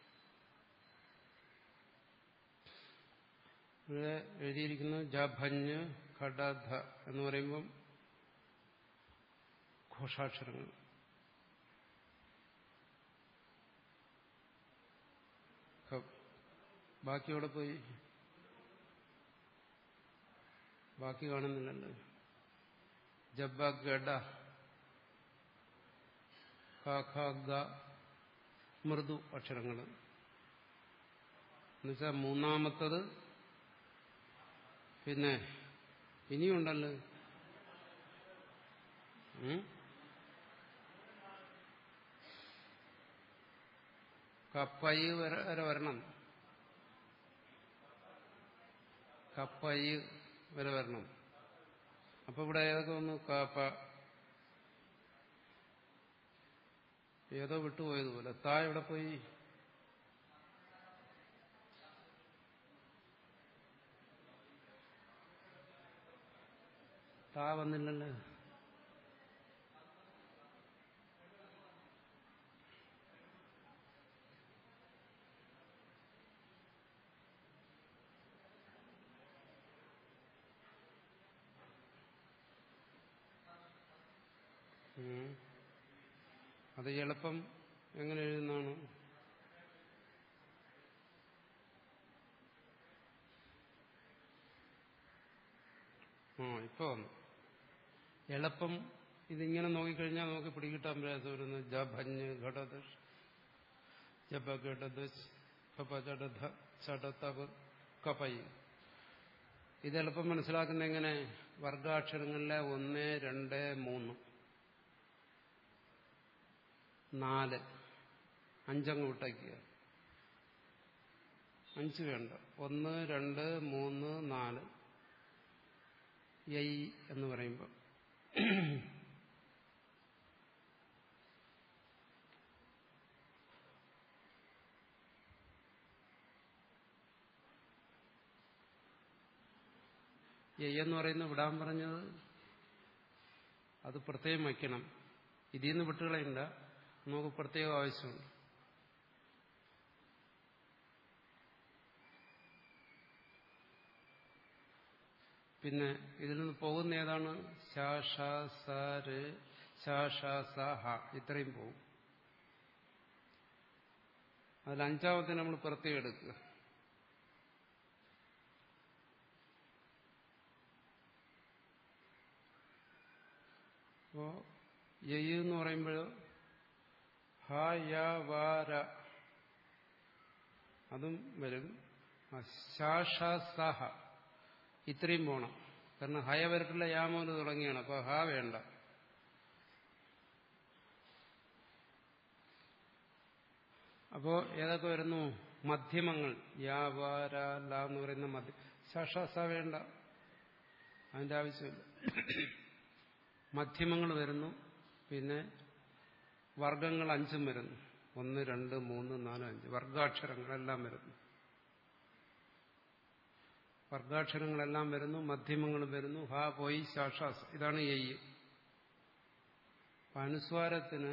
ഇവിടെ എഴുതിയിരിക്കുന്നത് ജഭഞ്ഞ് ഘടധ എന്ന് പറയുമ്പം ഘോഷാക്ഷരങ്ങൾ ബാക്കി എവിടെ പോയി ബാക്കി കാണുന്നില്ലല്ലോ ജബ്ബ ഗഡ ഖ മൃദു അക്ഷരങ്ങൾ എന്നുവെച്ചാൽ മൂന്നാമത്തത് പിന്നെ ഇനിയുണ്ടല്ലോ കപ്പൈ വരെ വരണം കപ്പൈ വരെ വരണം അപ്പൊ ഇവിടെ ഏതൊക്കെ വന്നു കാപ്പ ഏതോ വിട്ടുപോയതുപോലെ താ എവിടെ പോയി താ വന്നില്ലല്ലോ ഉം. അത് എളുപ്പം എങ്ങനെ എഴുതുന്നതാണ് ആ ഇപ്പൊ വന്നു എളുപ്പം ഇതിങ്ങനെ നോക്കിക്കഴിഞ്ഞാൽ നമുക്ക് പിടികിട്ടാൻ പ്രയാസം വരുന്നു ജഭഞ്ഞ് ഘടദശ് ജപ ഘടദശ് പപ ചടധ ചടതപ് കപൈ ഇത് എളുപ്പം മനസ്സിലാക്കുന്ന എങ്ങനെ വർഗാക്ഷരങ്ങളിലെ ഒന്ന് രണ്ട് മൂന്ന് നാല് അഞ്ചങ്ങ് വിട്ടയ്ക്കുക അഞ്ച് വേണ്ട ഒന്ന് രണ്ട് മൂന്ന് നാല് യൈ എന്ന് പറയുമ്പോൾ യൈ എന്ന് പറയുന്നത് വിടാൻ പറഞ്ഞത് അത് പ്രത്യേകം വയ്ക്കണം ഇതിൽ നിന്ന് വിട്ടുകളയില്ല നമുക്ക് പ്രത്യേക ആവശ്യമുണ്ട് പിന്നെ ഇതിൽ നിന്ന് പോകുന്ന ഏതാണ് ശ ഷ സ ര് ശ ഷ സ ഹ ഇത്രയും പോകും അതിൽ അഞ്ചാമത്തെ നമ്മൾ പ്രത്യേകം എടുക്കുക അപ്പോ യയ് എന്ന് പറയുമ്പോൾ ഹ യ വ ര അതും വരും ശ ഷ സ ഹ ഇത്രയും പോണം കാരണം ഹയ വരട്ടുള്ള യാമോല് തുടങ്ങിയാണ് അപ്പൊ ഹ വേണ്ട അപ്പോ ഏതൊക്കെ വരുന്നു മധ്യമങ്ങൾ യാ വാ രാ ല എന്ന് പറയുന്ന മധ്യ ശാഷാസ വേണ്ട അതിന്റെ ആവശ്യമില്ല മധ്യമങ്ങൾ വരുന്നു പിന്നെ വർഗങ്ങൾ അഞ്ചും വരുന്നു ഒന്ന് രണ്ട് മൂന്ന് നാല് അഞ്ച് വർഗാക്ഷരങ്ങളെല്ലാം വരുന്നു വർഗാക്ഷരങ്ങളെല്ലാം വരുന്നു മധ്യമങ്ങൾ വരുന്നു ഹാ പോയി ശാഷാസ് ഇതാണ് എയ്യ് അനുസ്വാരത്തിന്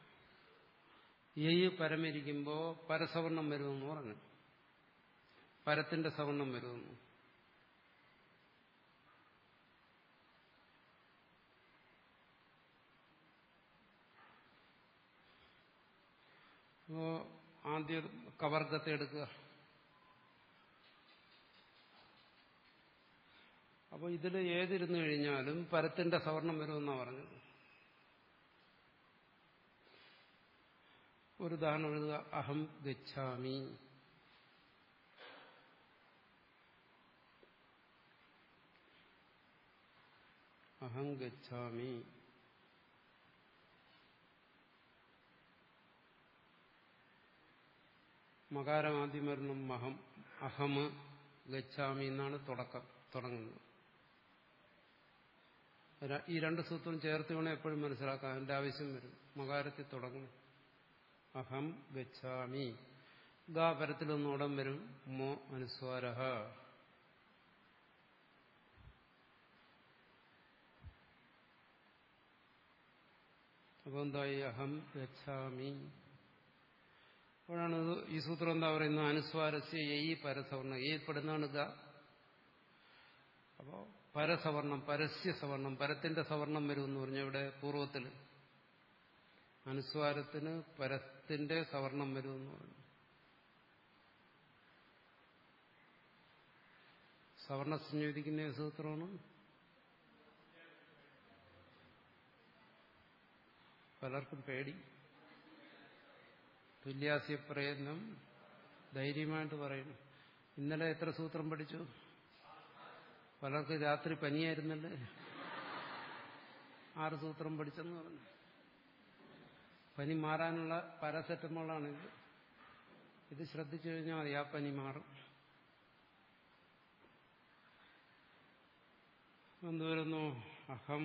എയ്യ് പരമിരിക്കുമ്പോൾ പരസവർണം വരുമെന്ന് പറഞ്ഞു പരത്തിന്റെ സവർണം വരുമെന്ന് അപ്പോ ആദ്യം കവർഗത്തെ എടുക്കുക അപ്പോൾ ഇതിൽ ഏതിരുന്നു കഴിഞ്ഞാലും പരത്തിന്റെ സവർണം വരുമെന്നാണ് പറഞ്ഞത് ഒരു ഉദാഹരണം എഴുതുക അഹം ഗച്ഛാമി അഹം ഗച്ഛാമി മകാരം ആദ്യം വരണം അഹം അഹമ് ഗച്ഛാമി എന്നാണ് തുടക്കം തുടങ്ങുന്നത് ഈ രണ്ട് സൂത്രം ചേർത്ത് വേണം എപ്പോഴും മനസ്സിലാക്കാം അതിന്റെ ആവശ്യം വരും മകാരത്തിൽ തുടങ്ങും അഹം ഗച്ഛാമി ഗാ പരത്തിലൊന്നോടം വരും മോ അനുസ്വാര അപ്പൊ എന്തായി അഹം ഗച്ഛാമി അപ്പോഴാണ് ഈ സൂത്രം എന്താ പറയുന്നത് അനുസ്വാരസ്യ ഈ പരസവർണം ഈ പെടുന്നതാണ് ഗ അപ്പോ പരസവർണം പരസ്യ സവർണം പരത്തിന്റെ സവർണം വരും എന്ന് പറഞ്ഞ ഇവിടെ പൂർവ്വത്തിൽ അനുസ്വാരത്തിന് പരത്തിന്റെ സവർണം വരും എന്ന് പറഞ്ഞു സവർണ സംയോജിക്കുന്ന സൂത്രമാണ് പലർക്കും പേടി തുല്യാസ്യ പ്രയത്നം ധൈര്യമായിട്ട് പറയുന്നു ഇന്നലെ എത്ര സൂത്രം പഠിച്ചു പലർക്ക് രാത്രി പനിയായിരുന്നല്ലേ ആറ് സൂത്രം പഠിച്ചെന്ന് പറഞ്ഞു പനി മാറാനുള്ള പാരാസെറ്റമോളാണ് ഇത് ഇത് ശ്രദ്ധിച്ചു കഴിഞ്ഞാൽ മതി ആ പനി മാറും എന്തുവരുന്നു അഹം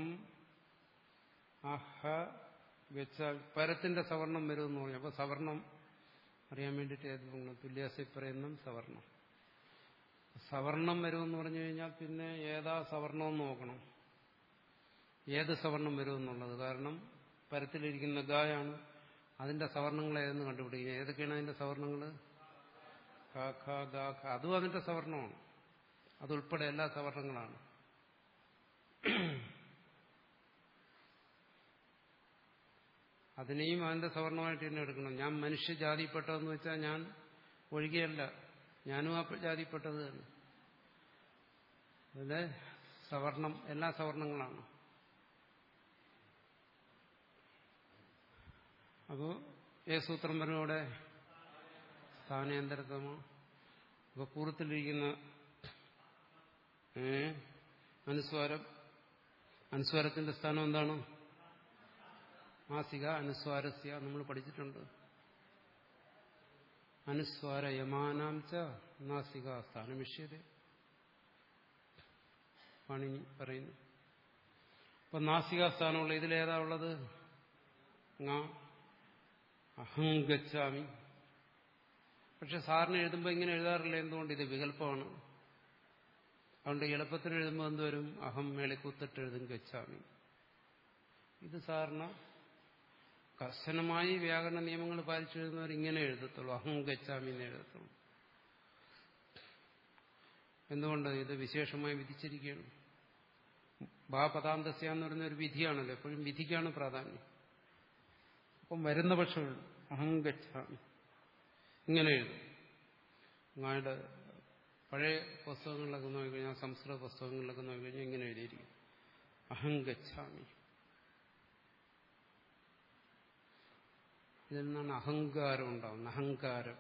അഹ വെച്ചാൽ പരത്തിന്റെ സവർണം വരുമെന്ന് പറഞ്ഞു അപ്പൊ സവർണം അറിയാൻ വേണ്ടിയിട്ട് ഏത് നോക്കണം തുല്യാസി പറയുന്ന സവർണം സവർണം വരുമെന്ന് പറഞ്ഞു കഴിഞ്ഞാൽ പിന്നെ ഏതാ സവർണമെന്ന് നോക്കണം ഏത് സവർണം വരുമെന്നുള്ളത് കാരണം പരത്തിലിരിക്കുന്ന ഗായാണ് അതിന്റെ സവർണങ്ങൾ ഏതെന്ന് കണ്ടുപിടിക്കുക ഏതൊക്കെയാണ് അതിന്റെ സവർണങ്ങൾ ഖ ഖ ഗ ഖ അതും അതിന്റെ സവർണമാണ് അതുൾപ്പെടെ എല്ലാ സവർണങ്ങളാണ് അതിനെയും അതിന്റെ സവർണമായിട്ട് തന്നെ എടുക്കണം ഞാൻ മനുഷ്യജാതിപ്പെട്ടതെന്ന് വെച്ചാൽ ഞാൻ ഒഴികെയല്ല ഞാനും ആ ജാതിപ്പെട്ടത് തന്നെ അതിലെ സവർണം എല്ലാ സവർണങ്ങളാണ് അപ്പോ ഏ സൂത്രം വരും അവിടെ സ്ഥാനാന്തരതമോ അപ്പൊ പൂർവ്വത്തിലിരിക്കുന്ന ഏ അനുസ്വാരം അനുസ്വാരത്തിന്റെ സ്ഥാനം എന്താണ് മാസിക അനുസ്വാരസ്യ നമ്മൾ പഠിച്ചിട്ടുണ്ട് അനുസ്വാര യമാനാം ച നാസിക സ്ഥാനമിഷ്യത പാണിനി പറയുന്നു അപ്പൊ നാസിക സ്ഥാനമുള്ള ഇതിലേതാ ഉള്ളത് അഹം ഗച്ഛാമി പക്ഷെ സാറിന് എഴുതുമ്പോൾ ഇങ്ങനെ എഴുതാറില്ല എന്തുകൊണ്ട് ഇത് വികല്പമാണ് അതുകൊണ്ട് എളുപ്പത്തിൽ എഴുതുമ്പോൾ എന്തുവരും അഹം മേളിക്കുത്തിട്ട് എഴുതും ഗച്ഛാമി ഇത് സാറിന് കർശനമായി വ്യാകരണ നിയമങ്ങൾ പാലിച്ചു എഴുതുന്നവർ ഇങ്ങനെ എഴുതത്തുള്ളൂ അഹം ഗച്ഛാമി എന്ന് എഴുതത്തുള്ളൂ എന്തുകൊണ്ട് ഇത് വിശേഷമായി വിധിച്ചിരിക്കുകയാണ് ബാ പദാന്തസ്യ എന്ന് പറയുന്ന ഒരു വിധിയാണല്ലോ എപ്പോഴും വിധിക്കാണ് പ്രാധാന്യം അപ്പം വരുന്ന പക്ഷമുള്ളൂ അഹം ഗച്ഛാമി ഇങ്ങനെ എഴുതും അങ്ങയുടെ പഴയ പുസ്തകങ്ങളിലൊക്കെ നോക്കിക്കഴിഞ്ഞാൽ സംസ്കൃത പുസ്തകങ്ങളിലൊക്കെ നോക്കിക്കഴിഞ്ഞാൽ ഇങ്ങനെ എഴുതിയിരിക്കും അഹം ഗച്ഛാമി ഇതിൽ നിന്നാണ് അഹങ്കാരം ഉണ്ടാവുന്നത് അഹങ്കാരം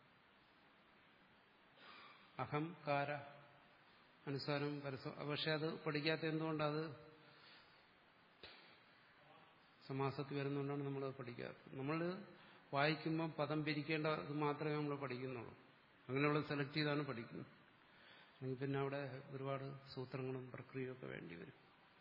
അഹംകാര അനുസാരം പരസ്യം പക്ഷെ അത് പഠിക്കാത്ത എന്തുകൊണ്ടത് സമാസത്തിൽ വരുന്നതുകൊണ്ടാണ് നമ്മളത് പഠിക്കാത്തത് നമ്മൾ വായിക്കുമ്പോൾ പദം പിരിക്കേണ്ടത് മാത്രമേ നമ്മൾ പഠിക്കുന്നുള്ളൂ അങ്ങനെയുള്ള സെലക്ട് ചെയ്താണ് പഠിക്കുന്നത് അല്ലെങ്കിൽ പിന്നെ അവിടെ ഒരുപാട് സൂത്രങ്ങളും പ്രക്രിയയും ഒക്കെ വേണ്ടി വരും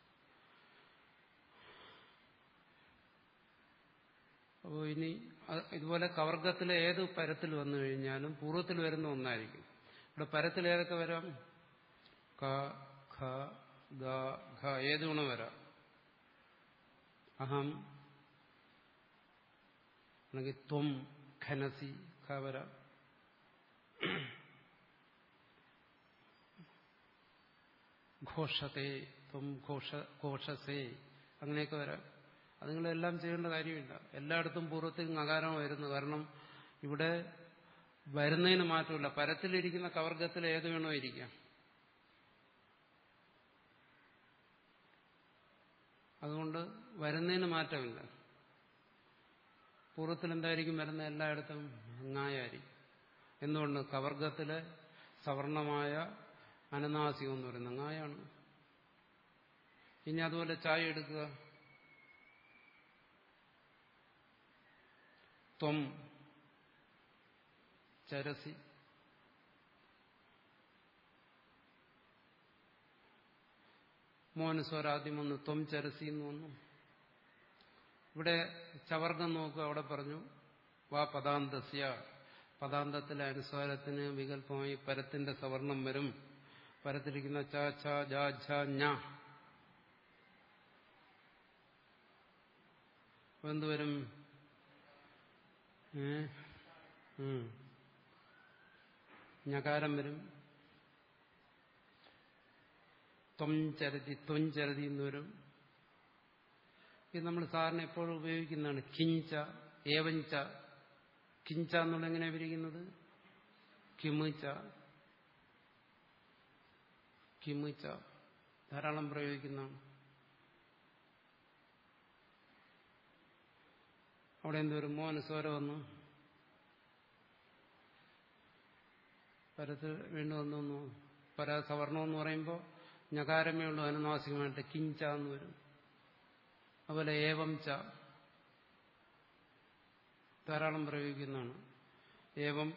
അപ്പോൾ ഇനി ഇതുപോലെ കവർഗത്തിലെ ഏത് പരത്തിൽ വന്നു കഴിഞ്ഞാലും പൂർവ്വത്തിൽ വരുന്ന ഒന്നായിരിക്കും ഇവിടെ പരത്തിൽ ഏതൊക്കെ വരാം ക ഖ ഗ ഘ ഏത് ഗുണം വരാം അഹം അല്ലെങ്കിൽ ത്വം ഖനസി ഖ വരാം ഘോഷത്തെ ത്വം ഘോഷ ഘോഷസേ അങ്ങനെയൊക്കെ വരാം അത് നിങ്ങളെല്ലാം ചെയ്യേണ്ട കാര്യമില്ല എല്ലായിടത്തും പൂർവ്വത്തിൽ നകാരം വരുന്നു കാരണം ഇവിടെ വരുന്നതിന് മാറ്റമില്ല പരത്തിലിരിക്കുന്ന കവർഗത്തിൽ ഏത് വേണോ ഇരിക്കാം അതുകൊണ്ട് വരുന്നതിന് മാറ്റമില്ല പൂർവ്വത്തിൽ എന്തായിരിക്കും വരുന്ന എല്ലായിടത്തും അങ്ങായായിരിക്കും എന്തുകൊണ്ട് കവർഗത്തിലെ സവർണമായ അനനാസികം എന്ന് പറയുന്നത് അങ്ങായാണ് ഇനി അതുപോലെ ചായ എടുക്കുക ത്വം ചരസി മോനുസ്വരാദ്യം വന്നു ത്വം ചരസി എന്ന് വന്നു ഇവിടെ ചവർഗം നോക്കുക അവിടെ പറഞ്ഞു വാ പദാന്തസ്യ പദാന്തത്തിലെ അനുസ്വാരത്തിന് വികല്പമായി പരത്തിന്റെ സവർണം വരും പരത്തിരിക്കുന്ന ച ഛ ജ ഝ ഞ എന്തുവരും ഞകാരം വരും ത്വം ചരതി ത്വം ചരതി എന്ന് വരും ഇത് നമ്മൾ സാറിന് എപ്പോഴും ഉപയോഗിക്കുന്നതാണ് കിഞ്ച ഏവഞ്ച കിഞ്ച എന്നുള്ള എങ്ങനെയാണ് വിരിക്കുന്നത് കിമിച്ച കിമിച്ച ധാരാളം പ്രയോഗിക്കുന്നതാണ് അവിടെ എന്തൊരു മോനുസ്വരം വന്നു പരത്ത് വീണ്ടും വന്നു പര സവർണം എന്ന് പറയുമ്പോൾ ഞകാരമേ ഉള്ളൂ അനുനാസികമായിട്ട് കിഞ്ച എന്ന് വരും അതുപോലെ ഏവം ച ധാരാളം പ്രയോഗിക്കുന്നതാണ് ഏവം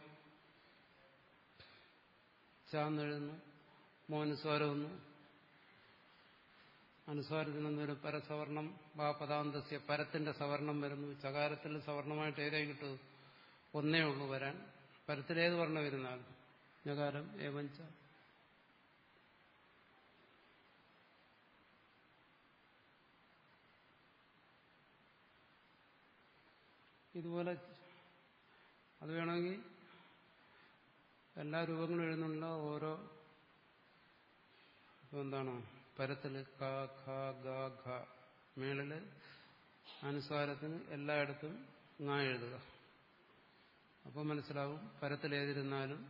ച എന്നെഴുതുന്നു മോനുസ്വരം ഒന്നു അനുസ്വാരത്തിൽ നിന്നൊരു പരസവർണം വാ പദാന്തസ്യ പരത്തിന്റെ സവർണം വരുന്നു ചകാരത്തിൽ സവർണമായിട്ട് ഏതേ കിട്ടൂ ഒന്നേ ഉള്ളൂ വരാൻ പരത്തിലേത് വർണ്ണം വരുന്നാൽ ഞകാരം ഏവഞ്ച ഇതുപോലെ അത് വേണമെങ്കിൽ എല്ലാ രൂപങ്ങളും എഴുതുന്നുള്ള ഓരോ ഇപ്പൊ എന്താണ് പരത്തില് ക ഖ ഗ ഘ മേളില് അനുസ്വാരത്തിന് എല്ലായിടത്തും ങ എഴുതുക അപ്പോൾ മനസ്സിലാവും പരത്തിലേതിരുന്നാലും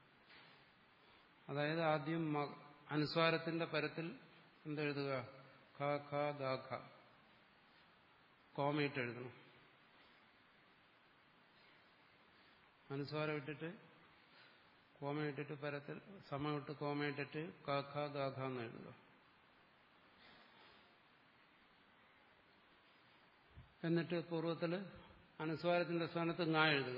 അതായത് ആദ്യം അനുസ്വാരത്തിന്റെ പരത്തിൽ എന്തെഴുതുക ഖ ഖ ഗ ഖ കോമയിട്ട് എഴുതണം അനുസ്വാരം ഇട്ടിട്ട് കോമ ഇട്ടിട്ട് പരത്തിൽ സമം ഇട്ട് കോമ ഇട്ടിട്ട് കാഖ ഗാഖ എന്ന് എഴുതുക എന്നിട്ട് പൂർവ്വത്തിൽ അനുസ്വാരത്തിന്റെ സ്ഥാനത്ത് ങാ എഴുതുക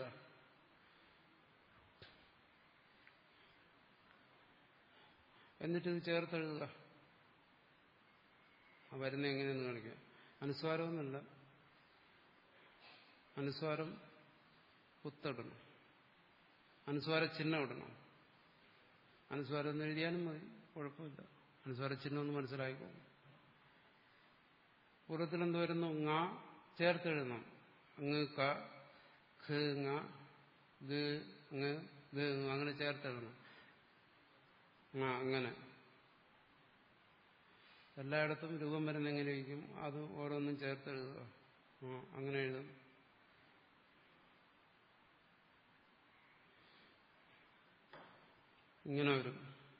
എന്നിട്ട് ഇത് ചേർത്തെഴുതുക ആ വരുന്ന എങ്ങനെയെന്ന് കാണിക്കുക അനുസ്വാരമൊന്നുമല്ല അനുസ്വാരം കുത്തിടണം അനുസ്വാര ചിഹ്നം ഇടണം അനുസ്വാരം എന്ന് എഴുതിയാലും മതി കുഴപ്പമില്ല അനുസ്വാര ചിഹ്നം ഒന്ന് മനസ്സിലായിക്കോ പൂർവ്വത്തിൽ എന്ത് വരുന്നു ങ ചേർത്തെഴുതണം അങ്ങ് ക ഖ് ങ ഗ ങ് ഗ ങ് അങ്ങനെ ചേർത്തെഴുതണം ആ അങ്ങനെ എല്ലായിടത്തും രൂപം വരുന്ന എങ്ങനെയിരിക്കും അത് ഓരോന്നും ചേർത്തെഴുതുക ആ അങ്ങനെ എഴുതും ഇങ്ങനെ വരും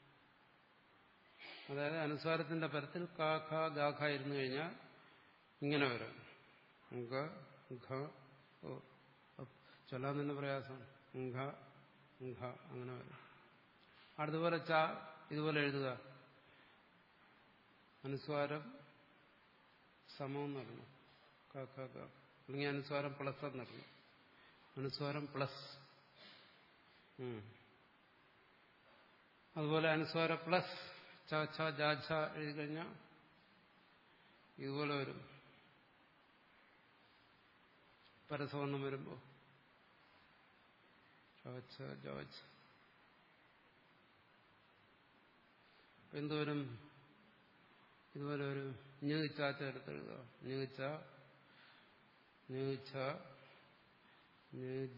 അതായത് അനുസ്വാരത്തിന്റെ പരത്തിൽ കാ ഖ ഗാഖ ഇരുന്നു കഴിഞ്ഞാൽ ഇങ്ങനെ വരും ഘ ഘ ഓ ചൊല്ലാൻ തന്നെ പ്രയാസം ഘ ഘ അങ്ങനെ വരും അടുത്തപോലെ ച ഇതുപോലെ എഴുതുക അനുസ്വാരം സമം എന്നറിയണം ക ഖ ഗ അല്ലെങ്കിൽ അനുസ്വാരം പ്ലസ് എന്നറിയണം അനുസ്വാരം പ്ലസ് അതുപോലെ അനുസ്വാര പ്ലസ് ച ഛ ജ ഛ എഴുതി കഴിഞ്ഞാൽ ഇതുപോലെ വരും പരസവർണ്ണം വരുമ്പോൾ എന്തുവരും ഇതുപോലെ ഒരു ഞിച്ചാച്ച എടുത്തെഴുതുക ഞിച്ച ഞിച്ച ഞ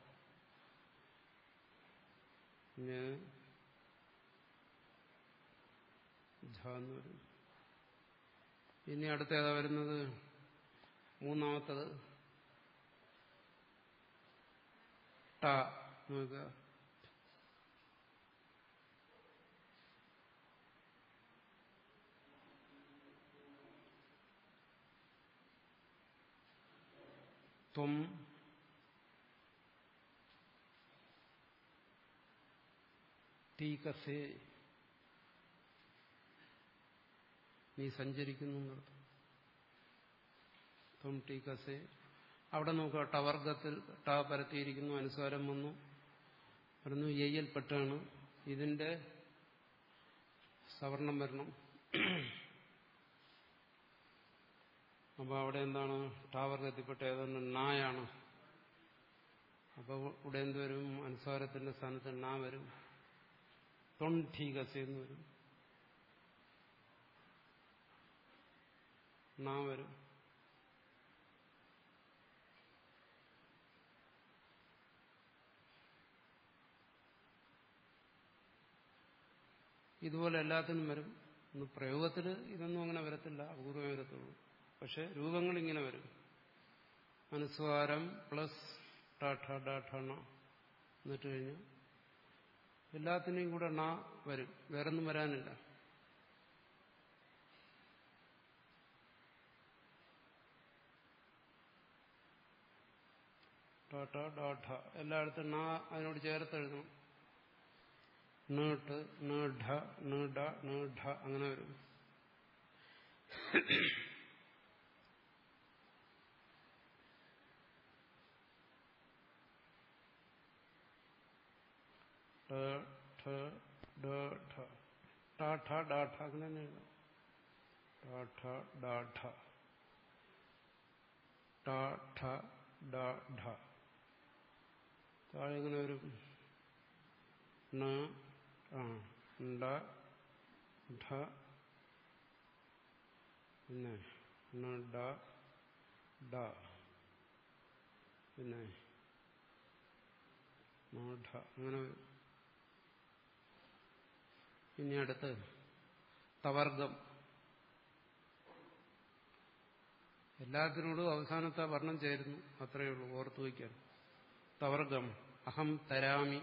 ഞ ഝാന്ന് വരും ഇനി അടുത്ത ഏതാ വരുന്നത് മൂന്നാമത്തത് ട നോക്കുക ത്വം ടീകസേ നീ സഞ്ചരിക്കുന്നു എന്നർത്ഥം ത്വം ടീകസേ അവിടെ നോക്കുക ടവർഗത്തിൽ ട പരത്തിയിരിക്കുന്നു അനുസ്വാരം വന്നു പറഞ്ഞു യയ്യൽപ്പെട്ടാണ് ഇതിന്റെ സവർണം വരണം അപ്പോൾ അവിടെ എന്താണ് ടാവർഗത്തിൽപ്പെട്ട ഏതൊന്ന് നായാണ് അപ്പോൾ ഇവിടെ എന്ത് വരും അനുസ്വാരത്തിന്റെ സ്ഥാനത്ത് നാ വരും തൊണ്ടീകസ എന്ന് വരും നാ വരും ഇതുപോലെ എല്ലാത്തിനും വരും ഒന്ന് പ്രയോഗത്തിൽ ഇതൊന്നും അങ്ങനെ വരത്തില്ല അപൂർവമേ വരത്തുള്ളൂ പക്ഷെ രൂപങ്ങൾ ഇങ്ങനെ വരും അനുസ്വാരം പ്ലസ് ടാഠ ഡാഠണ എന്നിട്ട് കഴിഞ്ഞു എല്ലാത്തിനെയും കൂടെ ണ വരും വേറൊന്നും വരാനില്ല ടാഠ ഡാഠ എല്ലായിടത്തും ണ അതിനോട് ചേർത്ത് എഴുതണം നീട്ട് നീഢ നീട നീഢ അങ്ങനെ വരും ഠ ഡ ഠ ഠ ഠ ഡ ഠ അങ്ങനെ തന്നെ എഴുതാം ഠ ഡ ഠ ഠ ഠ ഡ ഠ താഴെ ഇങ്ങനെ ഒരു ണ ആ ഡ ഠ പിന്നെ ണ ഡ ഡ പിന്നെ ണ ഠ അങ്ങനെ വരും. ഇനി അടുത്ത് തവർഗം എല്ലാത്തിനോടും അവസാനത്തെ വർണ്ണം ചേരുന്നു അത്രയേ ഉള്ളൂ ഓർത്തു വയ്ക്കാൻ തവർഗം അഹം തരാമി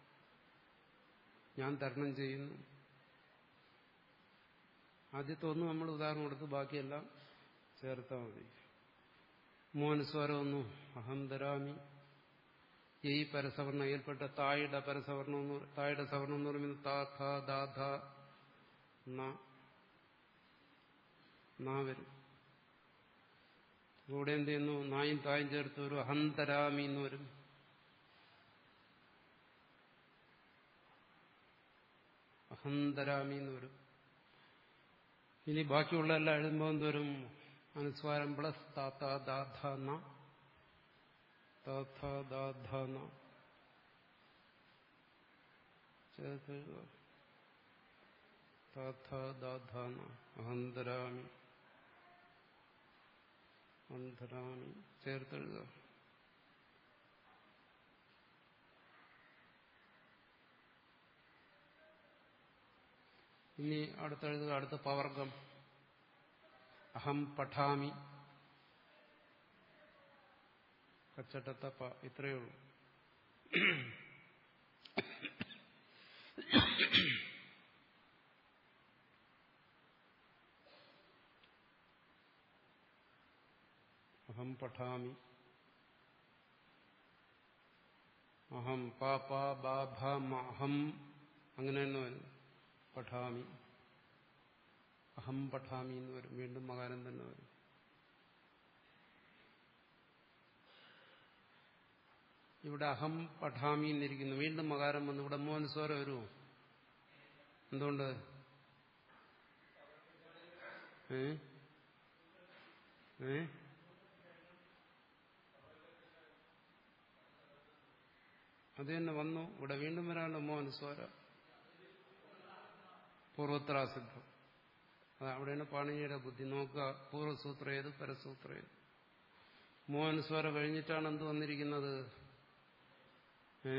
ഞാൻ തരണം ചെയ്യുന്നു ആദ്യത്തെ ഒന്ന് നമ്മൾ ഉദാഹരണം കൊടുത്ത് ബാക്കിയെല്ലാം ചേർത്താൽ മതി മോനുസ്വരം ഒന്നു അഹം തരാമി ഈ പരസവർണ്ണ ഏൽപ്പെട്ട തായുടെ പരസവർണം എന്ന് പറ- തായുടെ സവർണം എന്ന് പറയുന്നത് താ ഥ ദാ ധ ന നാ വരും ഇവിടെ എന്ത് ചെയ്യുന്നു നായും തായും ചേർത്ത് ഒരു അഹന്തരാമി എന്ന് വരും അഹന്തരാമി എന്ന് വരും ഇനി ബാക്കിയുള്ള എല്ലാം എഴുതുമ്പോൾ എന്തോരും അനുസ്വാരം പ്ലസ് താത്ത ദാധ ന താത്ത ദാധ ന ചേർത്ത് എഴുതുക താത്ത ദാധ ന അഹന്തരാമി അന്ധരാമി ചേർത്തെഴുതുക ഇനി അടുത്തെഴുതുക അടുത്ത പവർഗം അഹം പഠാമി കച്ചട്ടത്ത പ ഇത്രയേ ഉള്ളൂ അഹം പഠാമി അഹം പ പ ബ ഭ മ അഹം അങ്ങനെ തന്നെ വരും പഠാമി അഹം പഠാമി എന്ന് വരും വീണ്ടും മകാരം തന്നെ വരും ഇവിടെ അഹം പഠാമി എന്നിരിക്കുന്നു വീണ്ടും മകാരം വന്ന് ഇവിടെ മോഹൻസ്വരം വരുമോ എന്തുകൊണ്ട് ഏ ഏ അത് തന്നെ വന്നു ഇവിടെ വീണ്ടും വരാനുള്ള മോഹൻസ്വര പൂർവത്രാസിദ്ധം അത് അവിടെയാണ് പാണിനിയുടെ ബുദ്ധി നോക്കുക പൂർവ്വസൂത്രം ഏത് പരസൂത്രം ഏത് മോഹൻസ്വര കഴിഞ്ഞിട്ടാണ് എന്ത് വന്നിരിക്കുന്നത് ഏ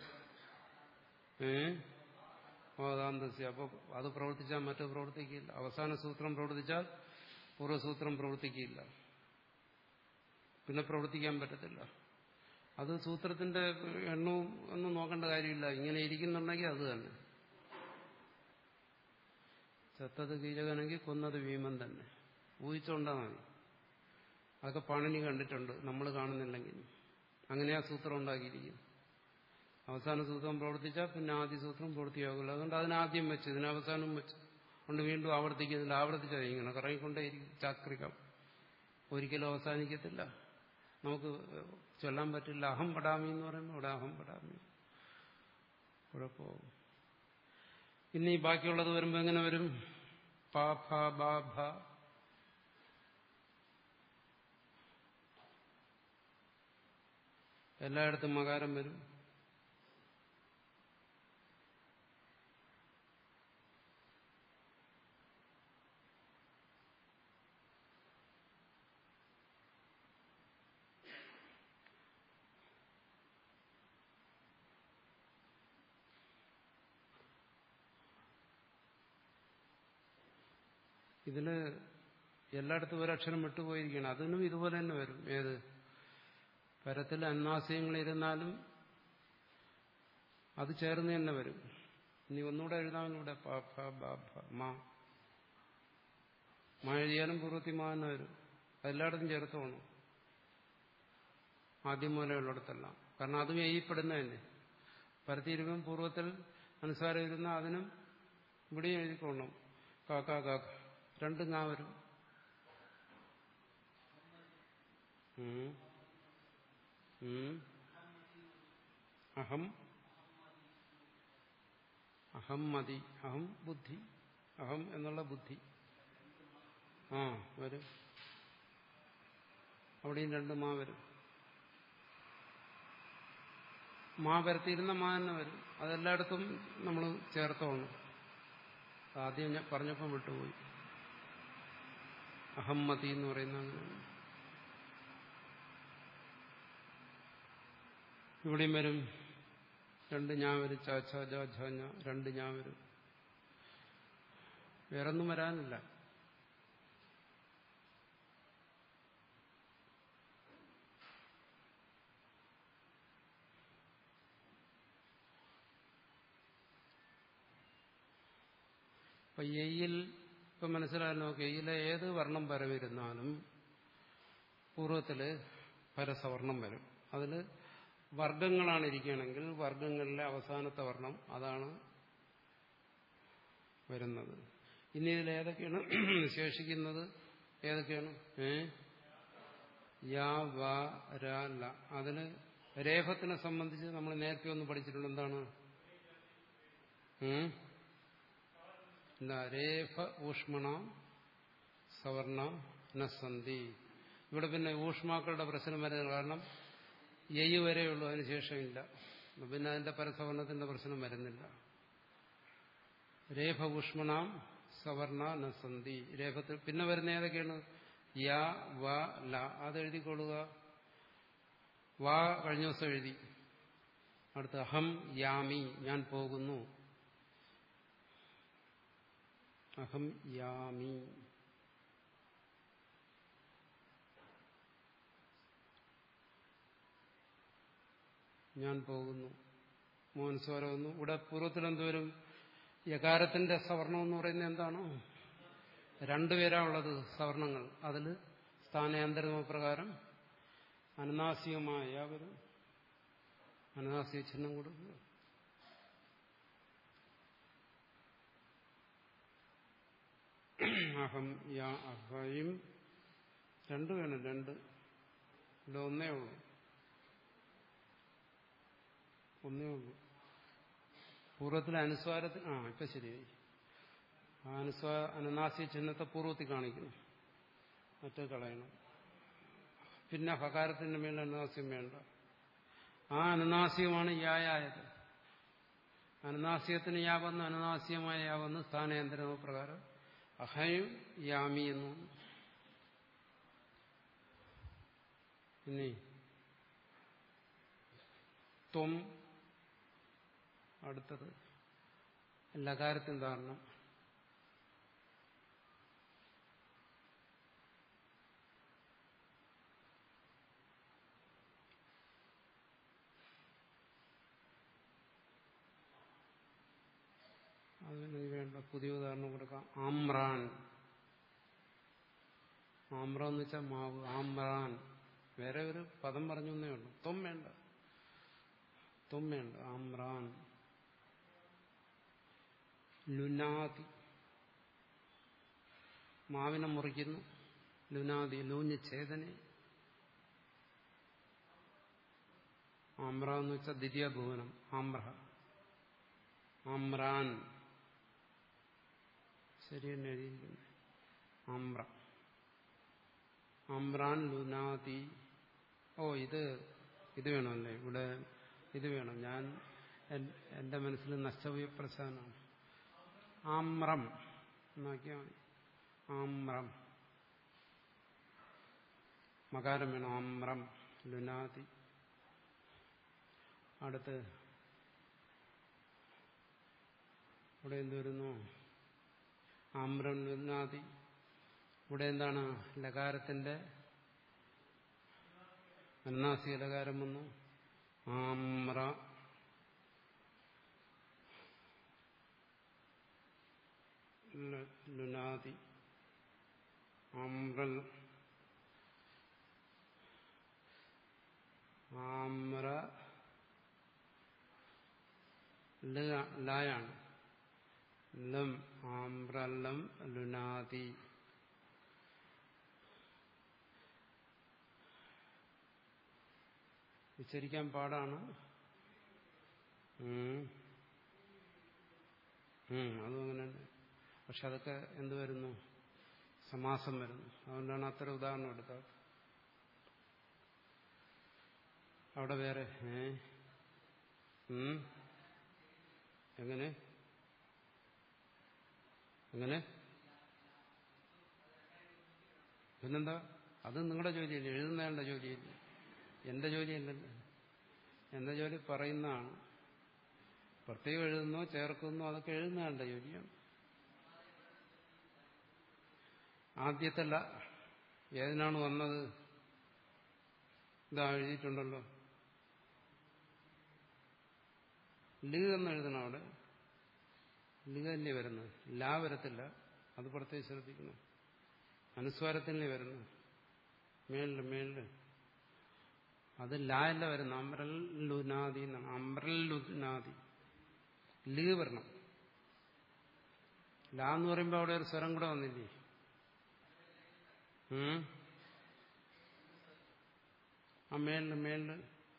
ഏ മോദാന്തസ്യ അപ്പൊ അത് പ്രവർത്തിച്ചാൽ മറ്റു പ്രവർത്തിക്കില്ല അവസാന സൂത്രം പ്രവർത്തിച്ചാൽ പൂർവ്വസൂത്രം പ്രവർത്തിക്കില്ല പിന്നെ പ്രവർത്തിക്കാൻ പറ്റത്തില്ല അത് സൂത്രത്തിന്റെ എണ്ണവും ഒന്നും നോക്കേണ്ട കാര്യമില്ല ഇങ്ങനെ ഇരിക്കുന്നുണ്ടെങ്കിൽ അത് തന്നെ ചത്തത് കീചകനെങ്കിൽ കൊന്നത് ഭീമൻ തന്നെ ഊഹിച്ചുകൊണ്ടാ മതി അതൊക്കെ പണിനി കണ്ടിട്ടുണ്ട് നമ്മൾ കാണുന്നില്ലെങ്കിൽ അങ്ങനെയാ സൂത്രം ഉണ്ടാക്കിയിരിക്കും അവസാന സൂത്രം പ്രവർത്തിച്ചാൽ പിന്നെ ആദ്യ സൂത്രം പൂർത്തിയാകില്ല അതുകൊണ്ട് അതിനാദ്യം വെച്ച് ഇതിന് അവസാനം വെച്ച് കൊണ്ട് വീണ്ടും ആവർത്തിക്കുന്നില്ല ആവർത്തിച്ചാൽ ഇങ്ങനെ കറങ്ങിക്കൊണ്ടേയിരിക്കും ചാക്രികം ഒരിക്കലും അവസാനിക്കത്തില്ല നമുക്ക് ചൊല്ലാൻ പറ്റില്ല അഹം പടാമി എന്ന് പറയുമ്പോൾ ഇവിടെ അഹം പടാമി കുഴപ്പമാവും ഇനി ബാക്കിയുള്ളത് വരുമ്പോൾ എങ്ങനെ വരും പ ഫ ബ ഭ എല്ലായിടത്തും മകാരം വരും ഇതില് എല്ലായിടത്തും ഒരക്ഷരം വിട്ടുപോയിരിക്കണം അതിനും ഇതുപോലെ തന്നെ വരും ഏത് പരത്തിൽ അന്നാശയങ്ങളിരുന്നാലും അത് ചേർന്ന് തന്നെ വരും ഇനി ഒന്നുകൂടെ എഴുതാമെന്നിവിടെ പ ഫ ബ ഭ മ മ എഴുതിയാലും പൂർവ്വത്തി മാ തന്നെ വരും അതെല്ലായിടത്തും ചേർത്ത് പോകണം ആദ്യം മൂലമുള്ളിടത്തെല്ലാം കാരണം അതും എയ്യപ്പെടുന്ന തന്നെ പരത്തിയിരിക്കും പൂർവ്വത്തിൽ അനുസാരം ഇരുന്ന അതിനും ഇവിടെയും എഴുതിക്കൊള്ളണം കാക്ക കാക്ക രണ്ടും കാ വരും ഉം. ഉം. അഹം അഹം മതി അഹം ബുദ്ധി അഹം എന്നുള്ള ബുദ്ധി ആ വരും അവിടെയും രണ്ട് മാ വരും മാ പരത്തിയിരുന്ന മാ തന്നെ വരും അതെല്ലായിടത്തും നമ്മൾ ചേർത്തോണം ആദ്യം ഞാൻ പറഞ്ഞപ്പം വിട്ടുപോയി അഹമ്മതി എന്ന് പറയുന്ന അങ്ങനെയാണ് ഇവിടെയും വരും രണ്ട് ഞാൻ വരും ചാച്ച ജാഞ്ഞ രണ്ട് ഞാൻ വരും വേറൊന്നും വരാനില്ല അപ്പൊ എയിൽ ഇപ്പൊ മനസ്സിലായാലും നോക്കി എയിലെ ഏത് വർണ്ണം പരമിരുന്നാലും പൂർവ്വത്തില് പരസവർണം വരും അതിൽ വർഗങ്ങളാണ് ഇരിക്കുകയാണെങ്കിൽ വർഗങ്ങളിലെ അവസാനത്തെ വർണ്ണം അതാണ് വരുന്നത് ഇനി ഇതിൽ ഏതൊക്കെയാണ് ശേഷിക്കുന്നത് ഏതൊക്കെയാണ് ഏ യാ വ ര ല അതിന് രേഫത്തിനെ സംബന്ധിച്ച് നമ്മൾ നേരത്തെ ഒന്ന് പഠിച്ചിട്ടുണ്ട് എന്താണ് ഉം? എന്താ രേഫ ഊഷ്മണ സവർണ നസന്ധി ഇവിടെ പിന്നെ ഊഷ്മാക്കളുടെ പ്രശ്നം വരുന്നത് കാരണം യയ് വരെയുള്ളൂ അതിന് ശേഷമില്ല അപ്പൊ പിന്നെ അതിന്റെ പരസവർണത്തിന്റെ പ്രശ്നം വരുന്നില്ല രേഫ ഊഷ്മണാം സവർണ നസന്ധി രേഫത്തിൽ പിന്നെ വരുന്ന ഏതൊക്കെയാണ് യ വ ല അത് എഴുതിക്കൊള്ളുക വാ കഴിഞ്ഞ ദിവസം എഴുതി അടുത്ത് അഹം യാമി ഞാൻ പോകുന്നു അഹം യാമി ഞാൻ പോകുന്നു മോഹൻസ്വരം വന്നു ഇവിടെ പൂർവ്വത്തിൽ എന്തുവരും യകാരത്തിന്റെ സവർണം എന്ന് പറയുന്നത് എന്താണ് രണ്ടുപേരാ ഉള്ളത് സവർണങ്ങൾ അതിൽ സ്ഥാനാന്തരമ പ്രകാരം അനുനാസികമായ വരും അനുനാസിക ചിഹ്നം കൊടുക്കുക അഹം യാ അഹയും രണ്ട് വേണം രണ്ട് ഇവിടെ ഒന്നേ ഉള്ളൂ ഒന്നേ ഉള്ളൂ പൂർവ്വത്തിലെ അനുസ്വാരത്തിൽ ആ ഇപ്പൊ ശരിയായി ആ അനുസ്വാ അനുനാസിക ചിഹ്നത്തെ പൂർവ്വത്തിൽ കാണിക്കുന്നു മറ്റേ കളയണം പിന്നെ ഹകാരത്തിന് മേൽ അനുനാസ്യം വേണ്ട ആ അനുനാസികമാണ് യായായത് അനുനാസികത്തിന് യാവെന്ന് അനുനാസികമായ യാവെന്ന് സ്ഥാനാന്തരമ പ്രകാരം അഹയും യാമി എന്നും ഇനി ത്വം അടുത്തത് ലകാരത്തിന് ധാരണം അതിന് വേണ്ട പുതിയ ഉദാഹരണം കൊടുക്കാം ആമ്രാൻ ആമ്ര എന്ന് വെച്ചാൽ മാവ് ആമ്രാൻ വേറെ ഒരു പദം പറഞ്ഞു എന്നേ ഉള്ളൂ ത്വം വേണ്ട ത്വം വേണ്ട ആമ്രാൻ ലുനാതി മാവിനെ മുറിക്കുന്നു ലുനാതി ലൂഞ്ഞ് ഛേദന ആമ്ര എന്ന് വെച്ചാൽ ദ്വിതീയ ഭുവനം ആമ്ര ആമ്രാൻ ശരി തന്നെ എഴുതിയിരിക്കുന്നു ആമ്ര ആമ്രാൻ ലുനാതി ഓ ഇത് ഇത് വേണമല്ലേ ഇവിടെ ഇത് വേണം ഞാൻ എന്റെ മനസ്സിൽ നഷ്ടപോയ പ്രശ്നമാണ് ആമ്രം എന്നാക്കിയാൽ മതി ആമ്രം മകാരം വേണം ആമ്രം ലുനാതി അടുത്ത് ഇവിടെ എന്ത് വരുന്നു ആമ്രം ലുനാതി ഇവിടെ എന്താണ് ലകാരത്തിന്റെ അന്നാസിക ലകാരം വന്നു ആമ്ര ലുനാതി ആമ്രൽ ആമ്ര ലായാണ് ലം ആമ്രലം ലുനാതി ഉച്ചരിക്കാൻ പാടാണ് അതും അങ്ങനെ പക്ഷെ അതൊക്കെ എന്ത് വരുന്നു സമാസം വരുന്നു അതുകൊണ്ടാണ് അത്തരം ഉദാഹരണം എടുത്തത് അവിടെ വേറെ ഏ ഉം? എങ്ങനെ എങ്ങനെ പിന്നെന്താ അത് നിങ്ങളുടെ ജോലിയല്ലേ എഴുതുന്നയാളുടെ ജോലിയല്ലേ എന്റെ ജോലിയല്ലല്ലോ എന്റെ ജോലി പറയുന്നതാണ് പ്രത്യേകം എഴുതുന്നോ ചേർക്കുന്നോ അതൊക്കെ എഴുതുന്നയാളുടെ ജോലിയാണ് ആദ്യത്തല്ല ഏതിനാണ് വന്നത് ഇതാ എഴുതിയിട്ടുണ്ടല്ലോ ലിഗ് എന്ന് എഴുതണം അവിടെ ലിഗ് തന്നെ വരുന്നത് ലാ വരത്തില്ല അത് പ്രത്യേകം ശ്രദ്ധിക്കണം അനുസ്വാരത്തിലേ വരുന്നത് മേളില് മേളില് അത് ലായല്ല വരുന്നത് അമ്രൽ ലുനാദി എന്നാണ് അമ്രൽ ലുനാദി ലീ വരണം ലാ എന്ന് പറയുമ്പോൾ അവിടെ ഒരു സ്വരം കൂടെ വന്നില്ലേ ഉം? ആ മേളില് മേളില്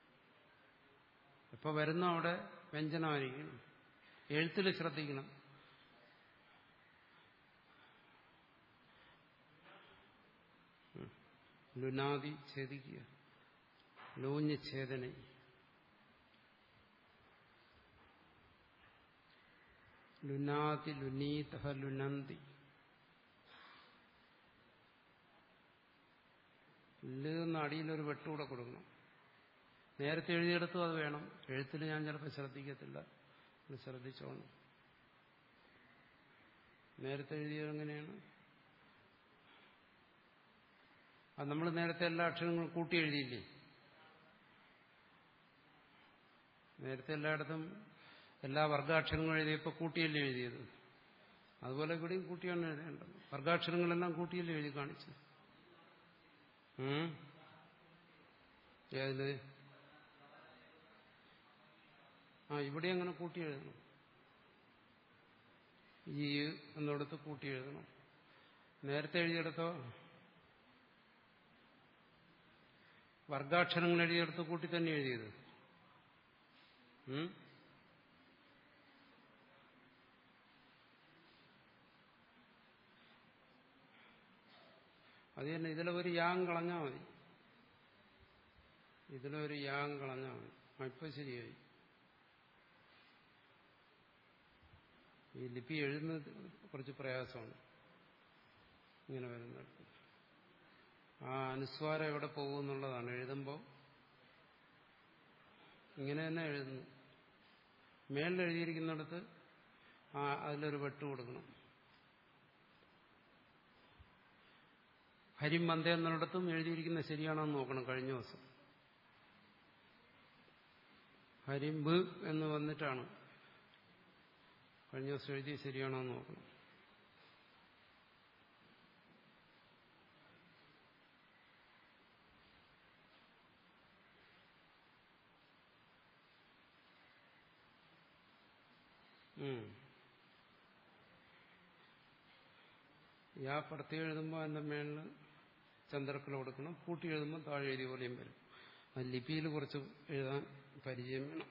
എപ്പോ വരുന്ന അവിടെ വ്യഞ്ജനമായിരിക്കണം എഴുത്തിൽ ശ്രദ്ധിക്കണം ഉം. ലുനാദി ഛേദിക്കുക ലൂഞ്ഞ് ഛേദന ലുനാതി ലുനീത ലുനന്തി ലെന്ന് അടിയിലൊരു വെട്ടുകൂടെ കൊടുക്കണം നേരത്തെ എഴുതിയെടുത്തു അത് വേണം എഴുത്തിൽ ഞാൻ ചിലപ്പോൾ ശ്രദ്ധിക്കത്തില്ല അത് ശ്രദ്ധിച്ചോണം നേരത്തെ എഴുതിയത് എങ്ങനെയാണ് അത് നമ്മൾ നേരത്തെ എല്ലാ അക്ഷരങ്ങളും കൂട്ടി എഴുതിയില്ലേ നേരത്തെ എല്ലായിടത്തും എല്ലാ വർഗാക്ഷരങ്ങളും എഴുതിയപ്പോൾ കൂട്ടിയല്ലേ എഴുതിയത് അതുപോലെ ഇവിടെയും കൂട്ടിയാണ് എഴുതേണ്ടത് വർഗാക്ഷരങ്ങളെല്ലാം കൂട്ടിയല്ലേ എഴുതി കാണിച്ചത് ഉം? ഏതില് ആ ഇവിടെ അങ്ങനെ കൂട്ടി എഴുതണം ഈ എന്നിടത്ത് കൂട്ടി എഴുതണം നേരത്തെ എഴുതിയെടുത്തോ വർഗാക്ഷരങ്ങൾ എഴുതിയെടുത്ത് കൂട്ടി തന്നെ എഴുതിയത് ഉം? അത് തന്നെ ഇതിലെ ഒരു യാങ് കളഞ്ഞാൽ മതി ഇതിലൊരു യാങ് കളഞ്ഞാൽ മതി ആ ഇപ്പൊ ശരിയായി ഈ ലിപി എഴുതുന്നത് കുറച്ച് പ്രയാസമാണ് ഇങ്ങനെ വരുന്നിടത്ത് ആ അനുസ്വാരം എവിടെ പോകും എന്നുള്ളതാണ് എഴുതുമ്പോൾ ഇങ്ങനെ തന്നെ എഴുതുന്നു മേളിൽ എഴുതിയിരിക്കുന്നിടത്ത് ആ അതിലൊരു വെട്ട് കൊടുക്കണം ഹരിം മന്ദ എന്നിടത്തും എഴുതിയിരിക്കുന്നത് ശരിയാണോ എന്ന് നോക്കണം കഴിഞ്ഞ ദിവസം ഹരിമ്പ് എന്ന് വന്നിട്ടാണ് കഴിഞ്ഞ ദിവസം എഴുതി ശരിയാണോ എന്ന് നോക്കണം ഉം. യാ പ്രത്യേകം എഴുതുമ്പോൾ അതിന്റെ മേളിൽ ചന്ദ്രക്കല കൊടുക്കണം കൂട്ടി എഴുതുമ്പോൾ താഴെ എഴുതിയ പോലെയും വരും അത് ലിപിയിൽ കുറച്ച് എഴുതാൻ പരിചയം വേണം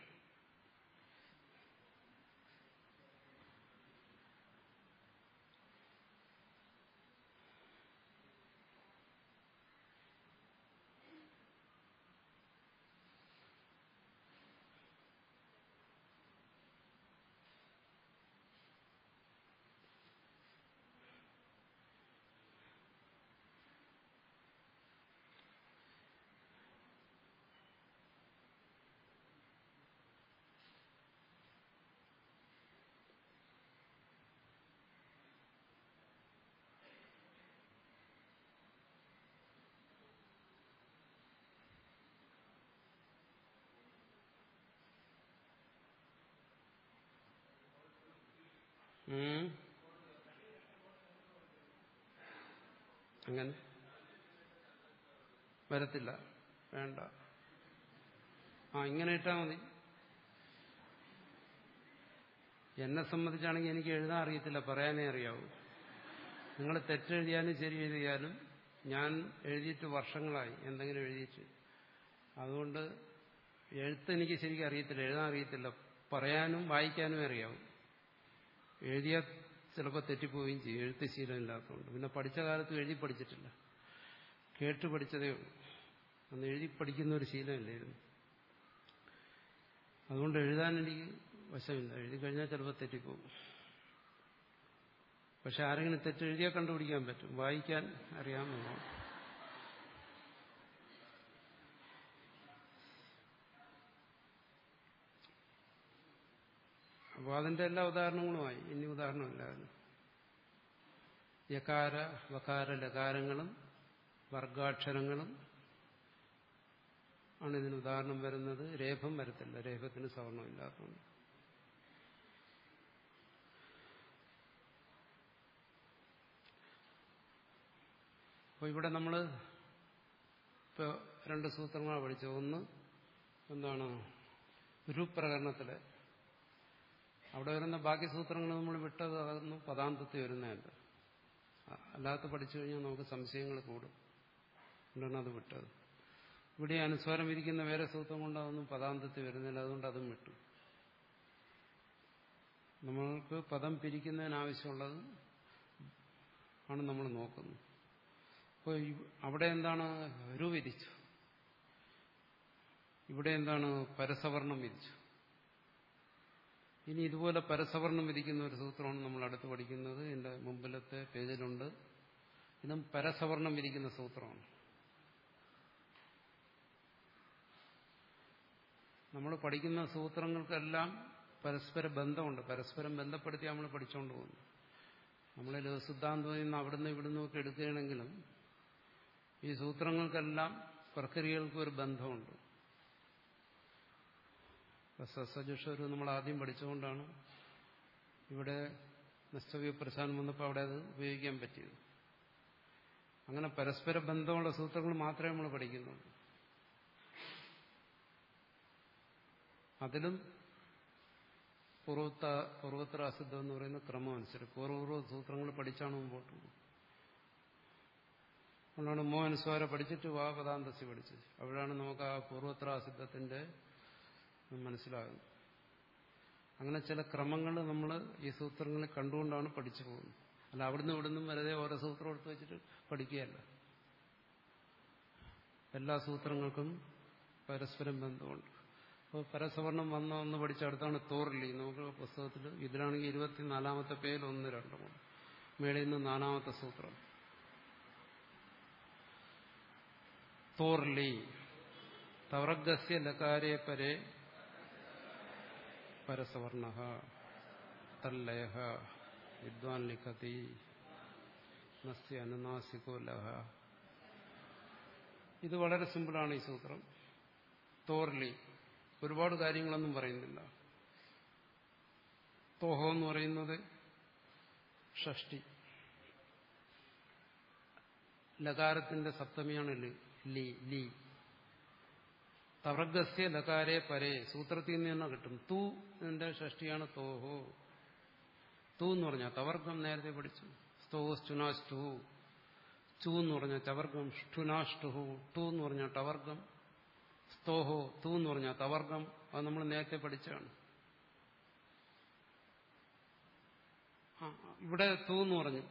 ഉം. അങ്ങനെ വരത്തില്ല വേണ്ട ആ ഇങ്ങനെ ഇട്ടാൽ മതി എന്നെ സംബന്ധിച്ചാണെങ്കിൽ എനിക്ക് എഴുതാൻ അറിയത്തില്ല പറയാനേ അറിയാവൂ നിങ്ങൾ തെറ്റെഴുതിയാലും ശരി എഴുതിയാലും ഞാൻ എഴുതിയിട്ട് വർഷങ്ങളായി എന്തെങ്കിലും എഴുതിയിട്ട് അതുകൊണ്ട് എഴുത്ത് എനിക്ക് ശരിക്കും അറിയത്തില്ല എഴുതാൻ അറിയത്തില്ല പറയാനും വായിക്കാനും അറിയാവും എഴുതിയ ചിലപ്പോൾ തെറ്റിപ്പോവുകയും ചെയ്യും എഴുത്ത് ശീലമില്ലാത്തതുകൊണ്ട് പിന്നെ പഠിച്ച കാലത്ത് എഴുതി പഠിച്ചിട്ടില്ല കേട്ട് പഠിച്ചതേ ഉള്ളൂ അന്ന് എഴുതി പഠിക്കുന്ന ഒരു ശീലമില്ലായിരുന്നു അതുകൊണ്ട് എഴുതാൻ എനിക്ക് വശമില്ല എഴുതി കഴിഞ്ഞാൽ ചിലപ്പോൾ തെറ്റിപ്പോകും പക്ഷെ ആരെങ്കിലും തെറ്റെഴുതിയാൽ കണ്ടുപിടിക്കാൻ പറ്റും വായിക്കാൻ അറിയാമെന്നോ അപ്പോൾ അതിന്റെ എല്ലാ ഉദാഹരണങ്ങളുമായി ഇനി ഉദാഹരണമില്ലായിരുന്നു യകാര വകാര ലകാരങ്ങളും വർഗാക്ഷരങ്ങളും ആണ് ഇതിന് ഉദാഹരണം വരുന്നത് രേഖം വരത്തില്ല രേഖത്തിന് സവർണമില്ലാത്തതുകൊണ്ട് അപ്പോൾ ഇവിടെ നമ്മൾ ഇപ്പോൾ രണ്ട് സൂത്രങ്ങളാണ് പഠിച്ചത് ഒന്ന് എന്താണ് രൂപ്രകരണത്തിലെ അവിടെ വരുന്ന ബാക്കി സൂത്രങ്ങൾ നമ്മൾ വിട്ടത് അതൊന്നും പദാന്തത്തിൽ വരുന്നതല്ല അല്ലാത്ത പഠിച്ചു കഴിഞ്ഞാൽ നമുക്ക് സംശയങ്ങൾ കൂടും അതുകൊണ്ടാണ് അത് വിട്ടത് ഇവിടെ അനുസ്വാരം ഇരിക്കുന്ന വേറെ സൂത്രം കൊണ്ട് അതൊന്നും പദാന്തത്തിൽ വരുന്നില്ല അതുകൊണ്ട് അതും വിട്ടു നമ്മൾക്ക് പദം പിരിക്കുന്നതിനാവശ്യമുള്ളത് ആണ് നമ്മൾ നോക്കുന്നത് അപ്പോൾ അവിടെ എന്താണ് രു വിരിച്ചു ഇവിടെ എന്താണ് പരസവർണം വിരിച്ചു ഇനി ഇതുപോലെ പരസവർണം വിധിക്കുന്ന ഒരു സൂത്രമാണ് നമ്മൾ അടുത്ത് പഠിക്കുന്നത് എൻ്റെ മുമ്പിലത്തെ പേജിലുണ്ട് ഇതും പരസവർണം വിധിക്കുന്ന സൂത്രമാണ് നമ്മൾ പഠിക്കുന്ന സൂത്രങ്ങൾക്കെല്ലാം പരസ്പര ബന്ധമുണ്ട് പരസ്പരം ബന്ധപ്പെടുത്തി നമ്മൾ പഠിച്ചുകൊണ്ട് പോകുന്നു നമ്മൾ ലഘുസിദ്ധാന്തത്തിൽ നിന്ന് അവിടുന്ന് ഇവിടുന്ന് ഒക്കെ എടുക്കുകയാണെങ്കിലും ഈ സൂത്രങ്ങൾക്കെല്ലാം പ്രക്രിയകൾക്ക് ഒരു ബന്ധമുണ്ട് സസജുഷരു നമ്മൾ ആദ്യം പഠിച്ചുകൊണ്ടാണ് ഇവിടെ നഷ്ടവ്യ പ്രശാനം വന്നപ്പോൾ അവിടെ അത് ഉപയോഗിക്കാൻ പറ്റിയത് അങ്ങനെ പരസ്പര ബന്ധമുള്ള സൂത്രങ്ങൾ മാത്രമേ നമ്മൾ പഠിക്കുന്നുള്ളൂ അതിലും പൂർവത്ത പൂർവോത്തര അസിദ്ധം എന്ന് പറയുന്ന ക്രമം അനുസരിച്ച് പൂർവപൂർവ്വ സൂത്രങ്ങൾ പഠിച്ചാണ് മുമ്പോട്ട് പോകുന്നത് അതുകൊണ്ടാണ് മോ അനുസ്വാര പഠിച്ചിട്ട് വാ പദാന്തസി പഠിച്ചത് അവിടെയാണ് നമുക്ക് ആ പൂർവോത്തര അസിദ്ധത്തിന്റെ മനസ്സിലാകുന്നത് അങ്ങനെ ചില ക്രമങ്ങൾ നമ്മൾ ഈ സൂത്രങ്ങളിൽ കണ്ടുകൊണ്ടാണ് പഠിച്ചു പോകുന്നത് അല്ല അവിടുന്ന് ഇവിടുന്നും വെറുതെ ഓരോ സൂത്രം എടുത്ത് വെച്ചിട്ട് പഠിക്കുകയല്ല എല്ലാ സൂത്രങ്ങൾക്കും പരസ്പരം ബന്ധമുണ്ട് അപ്പോൾ പരസവർണം വന്ന ഒന്ന് പഠിച്ച അടുത്താണ് തോറിലി നമുക്ക് പുസ്തകത്തിൽ ഇതിലാണെങ്കിൽ ഇരുപത്തിനാലാമത്തെ പേര് ഒന്ന് രണ്ട് മൂന്ന് മേളിൽ നിന്ന് നാലാമത്തെ സൂത്രം തോർലി തവർഗസ്യ ലകാരേ പരേ പരസവർണ തല്ലയ വിദ്വാൻ ലിഖതി നസ്യ അനുനാസികോ ലഹ ഇത് വളരെ സിമ്പിളാണ് ഈ സൂത്രം തോർലി ഒരുപാട് കാര്യങ്ങളൊന്നും പറയുന്നില്ല തോഹോ എന്ന് പറയുന്നത് ഷഷ്ടി ലകാരത്തിന്റെ സപ്തമിയാണ് ലി ലി തവർഗസ്യ ലകാരെ പരേ സൂത്രത്തിൽ നിന്ന് തന്നെ കിട്ടും തൂ ഇതിന്റെ ഷഷ്ടിയാണ് തോഹോ തൂ എന്ന് പറഞ്ഞാൽ തവർഗം നേരത്തെ പഠിച്ചു സ്തോ സ്റ്റുനാസ്റ്റു ചൂ എന്ന് പറഞ്ഞാൽ ചവർഗം ഷ്ടുനാഷ്ടുഹു ടു എന്ന് പറഞ്ഞാൽ ടവർഗം സ്തോഹോ തൂ എന്ന് പറഞ്ഞാൽ തവർഗം അത് നമ്മൾ നേരത്തെ പഠിച്ചാണ് ഇവിടെ തൂ എന്ന് പറഞ്ഞു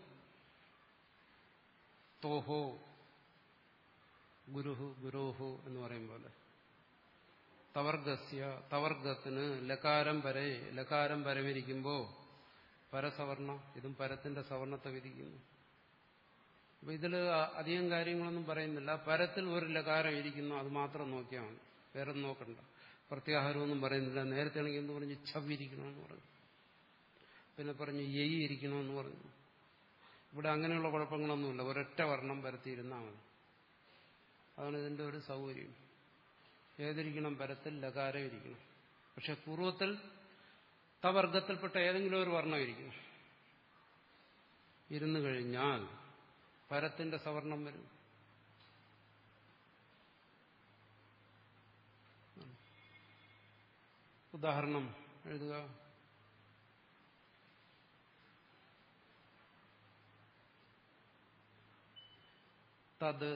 തോഹോ ഗുരുഹു ഗുരോഹു എന്ന് പറയും പോലെ തവർഗസ്യ തവർഗത്തിന് ലകാരം വരെ ലകാരം പരമിരിക്കുമ്പോ പരസവർണ ഇതും പരത്തിന്റെ സവർണത്തെ വിധിക്കുന്നു അപ്പൊ ഇതിൽ അധികം കാര്യങ്ങളൊന്നും പറയുന്നില്ല പരത്തിൽ ഒരു ലകാരം ഇരിക്കുന്നു അത് മാത്രം നോക്കിയാൽ മതി വേറെ നോക്കണ്ട പ്രത്യാഹാരമൊന്നും പറയുന്നില്ല നേരത്തെ ആണെങ്കിൽ എന്ന് പറഞ്ഞു ഛവിരിക്കണമെന്ന് പറഞ്ഞു പിന്നെ പറഞ്ഞു എയ് ഇരിക്കണമെന്ന് പറഞ്ഞു ഇവിടെ അങ്ങനെയുള്ള കുഴപ്പങ്ങളൊന്നുമില്ല ഒരൊറ്റ വർണ്ണം പരത്തിയിരുന്നാൽ മതി അതാണ് ഇതിന്റെ ഒരു സൗകര്യം ഏതിരിക്കണം പരത്തിൽ ലകാരം ഇരിക്കണം പക്ഷെ പൂർവ്വത്തിൽ തവർഗത്തിൽപ്പെട്ട ഏതെങ്കിലും ഒരു വർണ്ണം ഇരിക്കണം ഇരുന്നു കഴിഞ്ഞാൽ പരത്തിന്റെ സവർണം വരും ഉദാഹരണം എഴുതുക തത്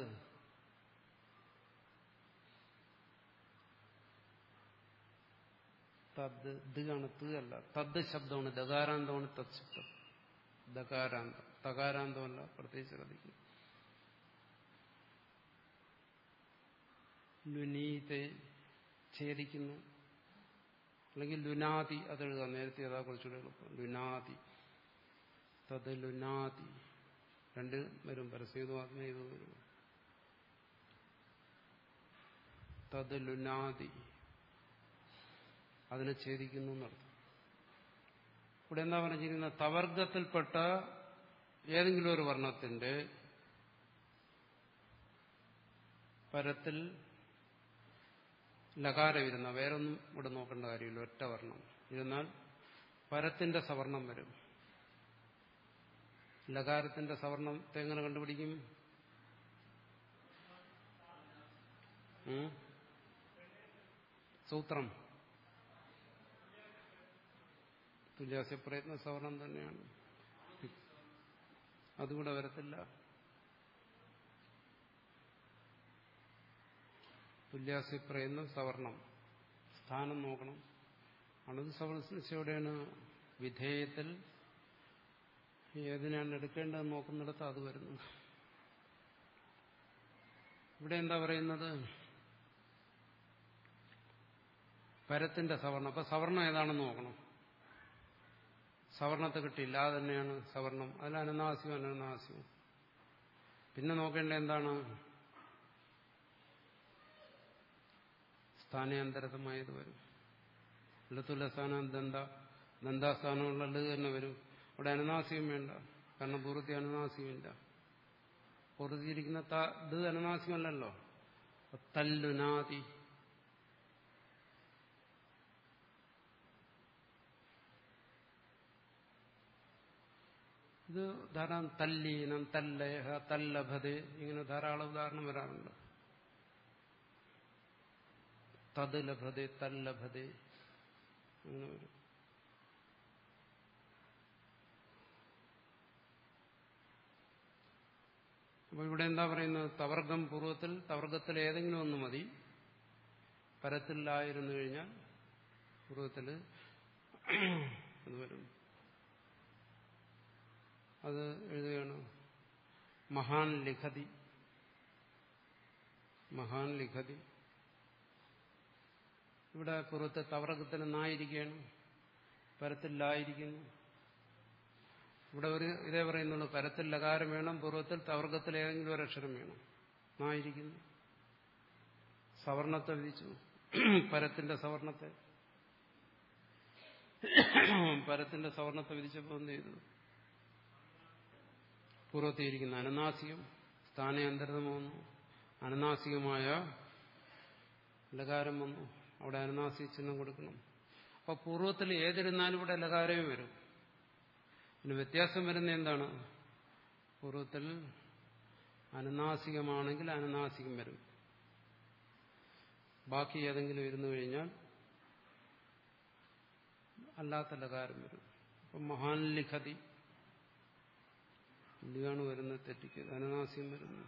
തദ് ദിഗാണ് ത് അല്ല തദ് ശബ്ദമാണ് ദകാരാന്തമാണ് തത് ശബ്ദം ദകാരാന്തം തകാരാന്തമല്ല പ്രത്യേകിച്ച് ശ്രദ്ധിക്കും ലുനീതെ ഛേദിക്കുന്നു അല്ലെങ്കിൽ ലുനാതി അതെഴുതാം നേരത്തെ അതാ കുറച്ചുകൂടെ എളുപ്പം ലുനാതി തത് ലുനാതി രണ്ട് വരും പരസ്യതും ആത്മീയതും വരും തത് ലുനാതി അതിനെ ഛേദിക്കുന്നു എന്നർത്ഥം ഇവിടെ എന്താ പറഞ്ഞിരിക്കുന്നത് തവർഗത്തിൽപ്പെട്ട ഏതെങ്കിലും ഒരു വർണ്ണത്തിന്റെ പരത്തിൽ ലകാരം ഇരുന്ന വേറൊന്നും ഇവിടെ നോക്കേണ്ട കാര്യമില്ല ഒറ്റ വർണ്ണം ഇരുന്നാൽ പരത്തിന്റെ സവർണം വരും ലകാരത്തിന്റെ സവർണത്തെ എങ്ങനെ കണ്ടുപിടിക്കും ഉം? സൂത്രം തുല്യാസ്യ പ്രയത്ന സവർണം തന്നെയാണ് അതുകൂടെ വരത്തില്ല തുല്യാസ്യ പ്രയത്നം സവർണം സ്ഥാനം നോക്കണം അണുത് സവർണിച്ചെവിടെയാണ് വിധേയത്തിൽ ഏതിനാണ് എടുക്കേണ്ടതെന്ന് നോക്കുന്നിടത്ത് അത് വരുന്നു ഇവിടെ എന്താ പറയുന്നത് പരത്തിന്റെ സവർണം അപ്പൊ സവർണം ഏതാണെന്ന് നോക്കണം സവർണത്തെ കിട്ടിയില്ല അത് തന്നെയാണ് സവർണം അതിൽ അനനാസ്യവും അനനാസ്യവും പിന്നെ നോക്കേണ്ട എന്താണ് സ്ഥാനാന്തരതമായത് വരും ഇടത്തുള്ള സ്ഥാനം ദന്ത ദന്താസ്ഥാനമുള്ള ല് തന്നെ വരും അവിടെ അനനാസ്യം വേണ്ട കാരണം പൂർത്തി അനനാസ്യമില്ല പൂർത്തിയിരിക്കുന്ന ഇത് അനനാസ്യമല്ലല്ലോ തല്ലുനാതി ഇത് ധാരാളം തല്ലീനം തല്ലയഹ തല്ലഭത് ഇങ്ങനെ ധാരാളം ഉദാഹരണം വരാറുണ്ട് തത് ലഭത് തല്ലഭത് അങ്ങനെ വരും അപ്പൊ ഇവിടെ എന്താ പറയുന്നത് തവർഗം പൂർവ്വത്തിൽ തവർഗത്തിൽ ഏതെങ്കിലും ഒന്ന് മതി പരത്തിലായിരുന്നു കഴിഞ്ഞാൽ പൂർവ്വത്തില് അത് വരും അത് എഴുതുകയാണ് മഹാൻ ലിഖതി മഹാൻ ലിഖതി ഇവിടെ പുറത്ത് തവർഗത്തിന് നായിരിക്കുകയാണ് പരത്തിലായിരിക്കുന്നു ഇവിടെ ഒരു ഇതേ പറയുന്നുള്ളൂ പരത്തിൽ ലകാരം വേണം പൂർവ്വത്തിൽ തവർഗത്തിൽ ഏതെങ്കിലും ഒരു അക്ഷരം വേണം നായിരിക്കുന്നു സവർണത്തെ വിധിച്ചു പരത്തിന്റെ സവർണത്തെ പരത്തിന്റെ സവർണത്തെ വിധിച്ചപ്പോൾ എന്ത് ചെയ്തു പൂർവ്വത്തിയിരിക്കുന്ന അനനാസികം സ്ഥാനാന്തരം വന്നു അനനാസികമായ ലകാരം വന്നു അവിടെ അനനാസിക ചിഹ്നം കൊടുക്കണം അപ്പൊ പൂർവ്വത്തിൽ ഏതിരുന്നാലും ഇവിടെ ലകാരമേ വരും പിന്നെ വ്യത്യാസം വരുന്ന എന്താണ് പൂർവ്വത്തിൽ അനനാസികമാണെങ്കിൽ അനനാസികം വരും ബാക്കി ഏതെങ്കിലും ഇരുന്നു കഴിഞ്ഞാൽ അല്ലാത്ത ലകാരം വരും അപ്പം മഹാൻ ലിഖതി ഇതാണ് വരുന്നത് തെറ്റിക്ക് അനനാസ്യം വരുന്നു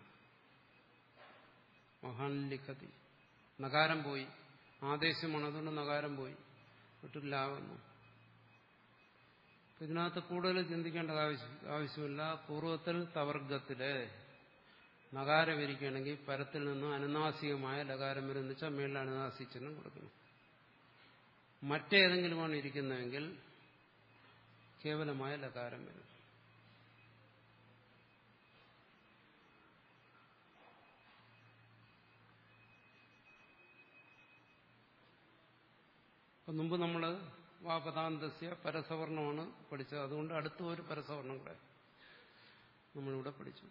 മഹാൻ ലിഖതി നകാരം പോയി ആദേശമാണ് അതുകൊണ്ട് നകാരം പോയി വിട്ടില്ലാവുന്നു ഇതിനകത്ത് കൂടുതൽ ചിന്തിക്കേണ്ട ആവശ്യം ആവശ്യമില്ല പൂർവ്വത്തിൽ തവർഗത്തില് നകാരം ഇരിക്കുകയാണെങ്കിൽ പരത്തിൽ നിന്ന് അനുനാസികമായ ലകാരം വരുന്ന വെച്ചാൽ മേളിൽ അനുനാസിച്ചെന്നും കൊടുക്കണം മറ്റേതെങ്കിലുമാണ് ഇരിക്കുന്നതെങ്കിൽ കേവലമായ ലകാരം വരും അപ്പം മുമ്പ് നമ്മൾ വാപദാന്തസ്യ പരസവർണമാണ് പഠിച്ചത് അതുകൊണ്ട് അടുത്ത ഒരു പരസവർണം കൂടെ നമ്മളിവിടെ പഠിച്ചു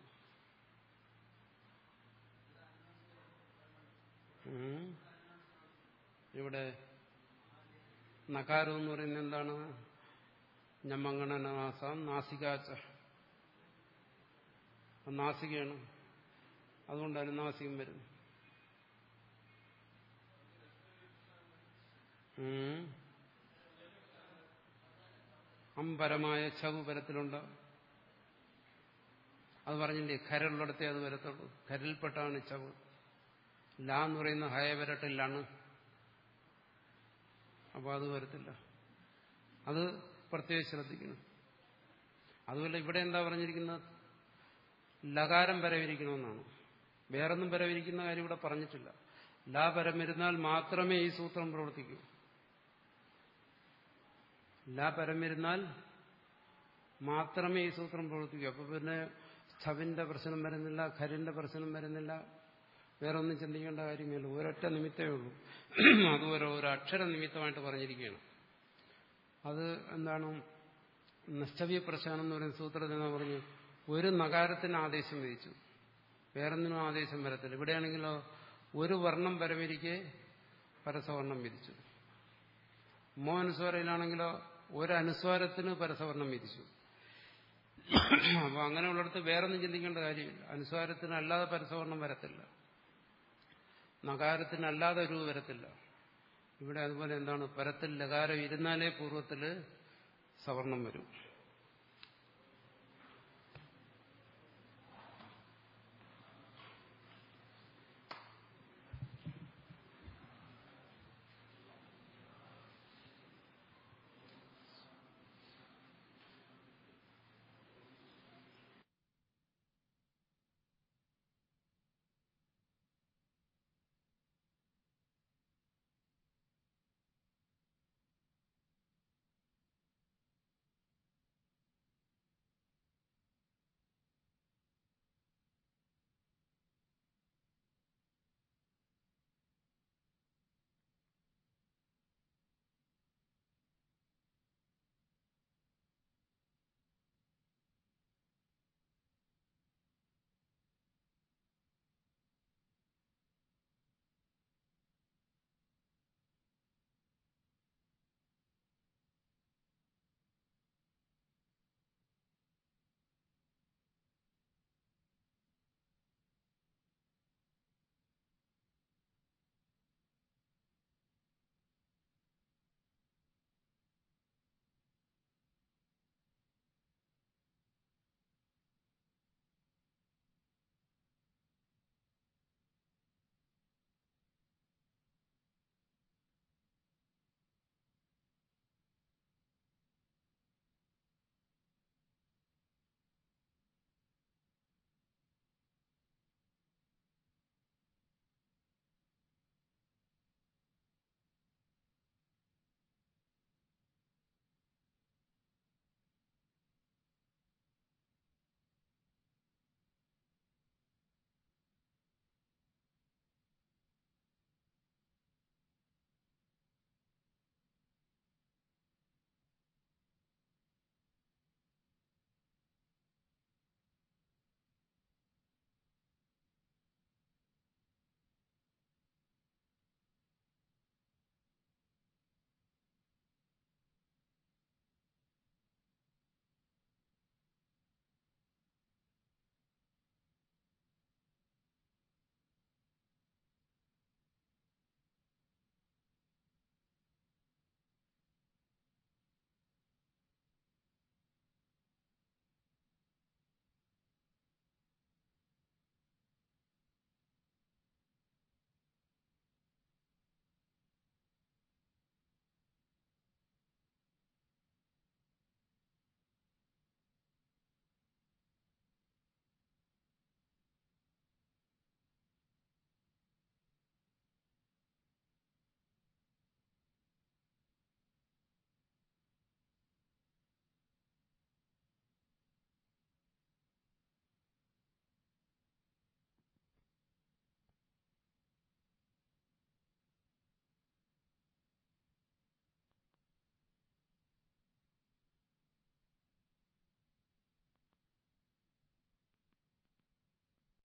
ഉം. ഇവിടെ നകാരം എന്ന് പറയുന്നത് എന്താണ് ഞമ്മങ്ങണനാസാം നാസികാച്ച അത് നാസികയാണ് അതുകൊണ്ട് അനുനാസികം വരും ഉം. അമ്പരമായ ചവ് പരത്തിലുണ്ട് അത് പറഞ്ഞില്ലേ ഖരുള്ളിടത്തേ അത് വരത്തുള്ളൂ ഖരിൽപ്പെട്ടാണ് ചവ് ലാ എന്ന് പറയുന്ന ഹയ വരട്ടില്ലാണ് അപ്പോൾ അത് വരത്തില്ല അത് പ്രത്യേകം ശ്രദ്ധിക്കണം അതുപോലെ ഇവിടെ എന്താ പറഞ്ഞിരിക്കുന്നത് ലകാരം പരവിരിക്കണമെന്നാണ് വേറൊന്നും പരവിരിക്കുന്ന കാര്യം ഇവിടെ പറഞ്ഞിട്ടില്ല ലാ പരമിരുന്നാൽ മാത്രമേ ഈ സൂത്രം പ്രവർത്തിക്കൂ ലാ പരമിരുന്നാൽ മാത്രമേ ഈ സൂത്രം പ്രവർത്തിക്കൂ അപ്പൊ പിന്നെ സ്ഥവിന്റെ പ്രശ്നം വരുന്നില്ല ഖരിന്റെ പ്രശ്നം വരുന്നില്ല വേറെ ഒന്നും ചിന്തിക്കേണ്ട കാര്യമില്ല ഒരൊറ്റ നിമിത്തമേ ഉള്ളൂ അതുപോലെ ഒരു അക്ഷര നിമിത്തമായിട്ട് പറഞ്ഞിരിക്കുകയാണ് അത് എന്താണ് നഷ്ടവ്യ പ്രശ്നം എന്ന് പറയുന്ന സൂത്രത്തിൽ എന്നാ പറഞ്ഞു ഒരു നഗാരത്തിന് ആദേശം വിധിച്ചു വേറൊന്നിനും ആദേശം വരത്തില്ല ഇവിടെയാണെങ്കിലോ ഒരു വർണ്ണം പരമരിക്കെ പരസവർണം വിധിച്ചു മോ അനുസ്വാരയിലാണെങ്കിലോ ഒരു അനുസ്വാരത്തിന് പരസവർണം വിധിച്ചു അപ്പൊ അങ്ങനെയുള്ളിടത്ത് വേറൊന്നും ചിന്തിക്കേണ്ട കാര്യമില്ല അനുസ്വാരത്തിന് അല്ലാതെ പരസവർണം വരത്തില്ല നകാരത്തിന് അല്ലാതെ രൂപ വരത്തില്ല ഇവിടെ അതുപോലെ എന്താണ് പരത്തിൽ ലകാരം ഇരുന്നാലേ പൂർവ്വത്തില് സവർണം വരും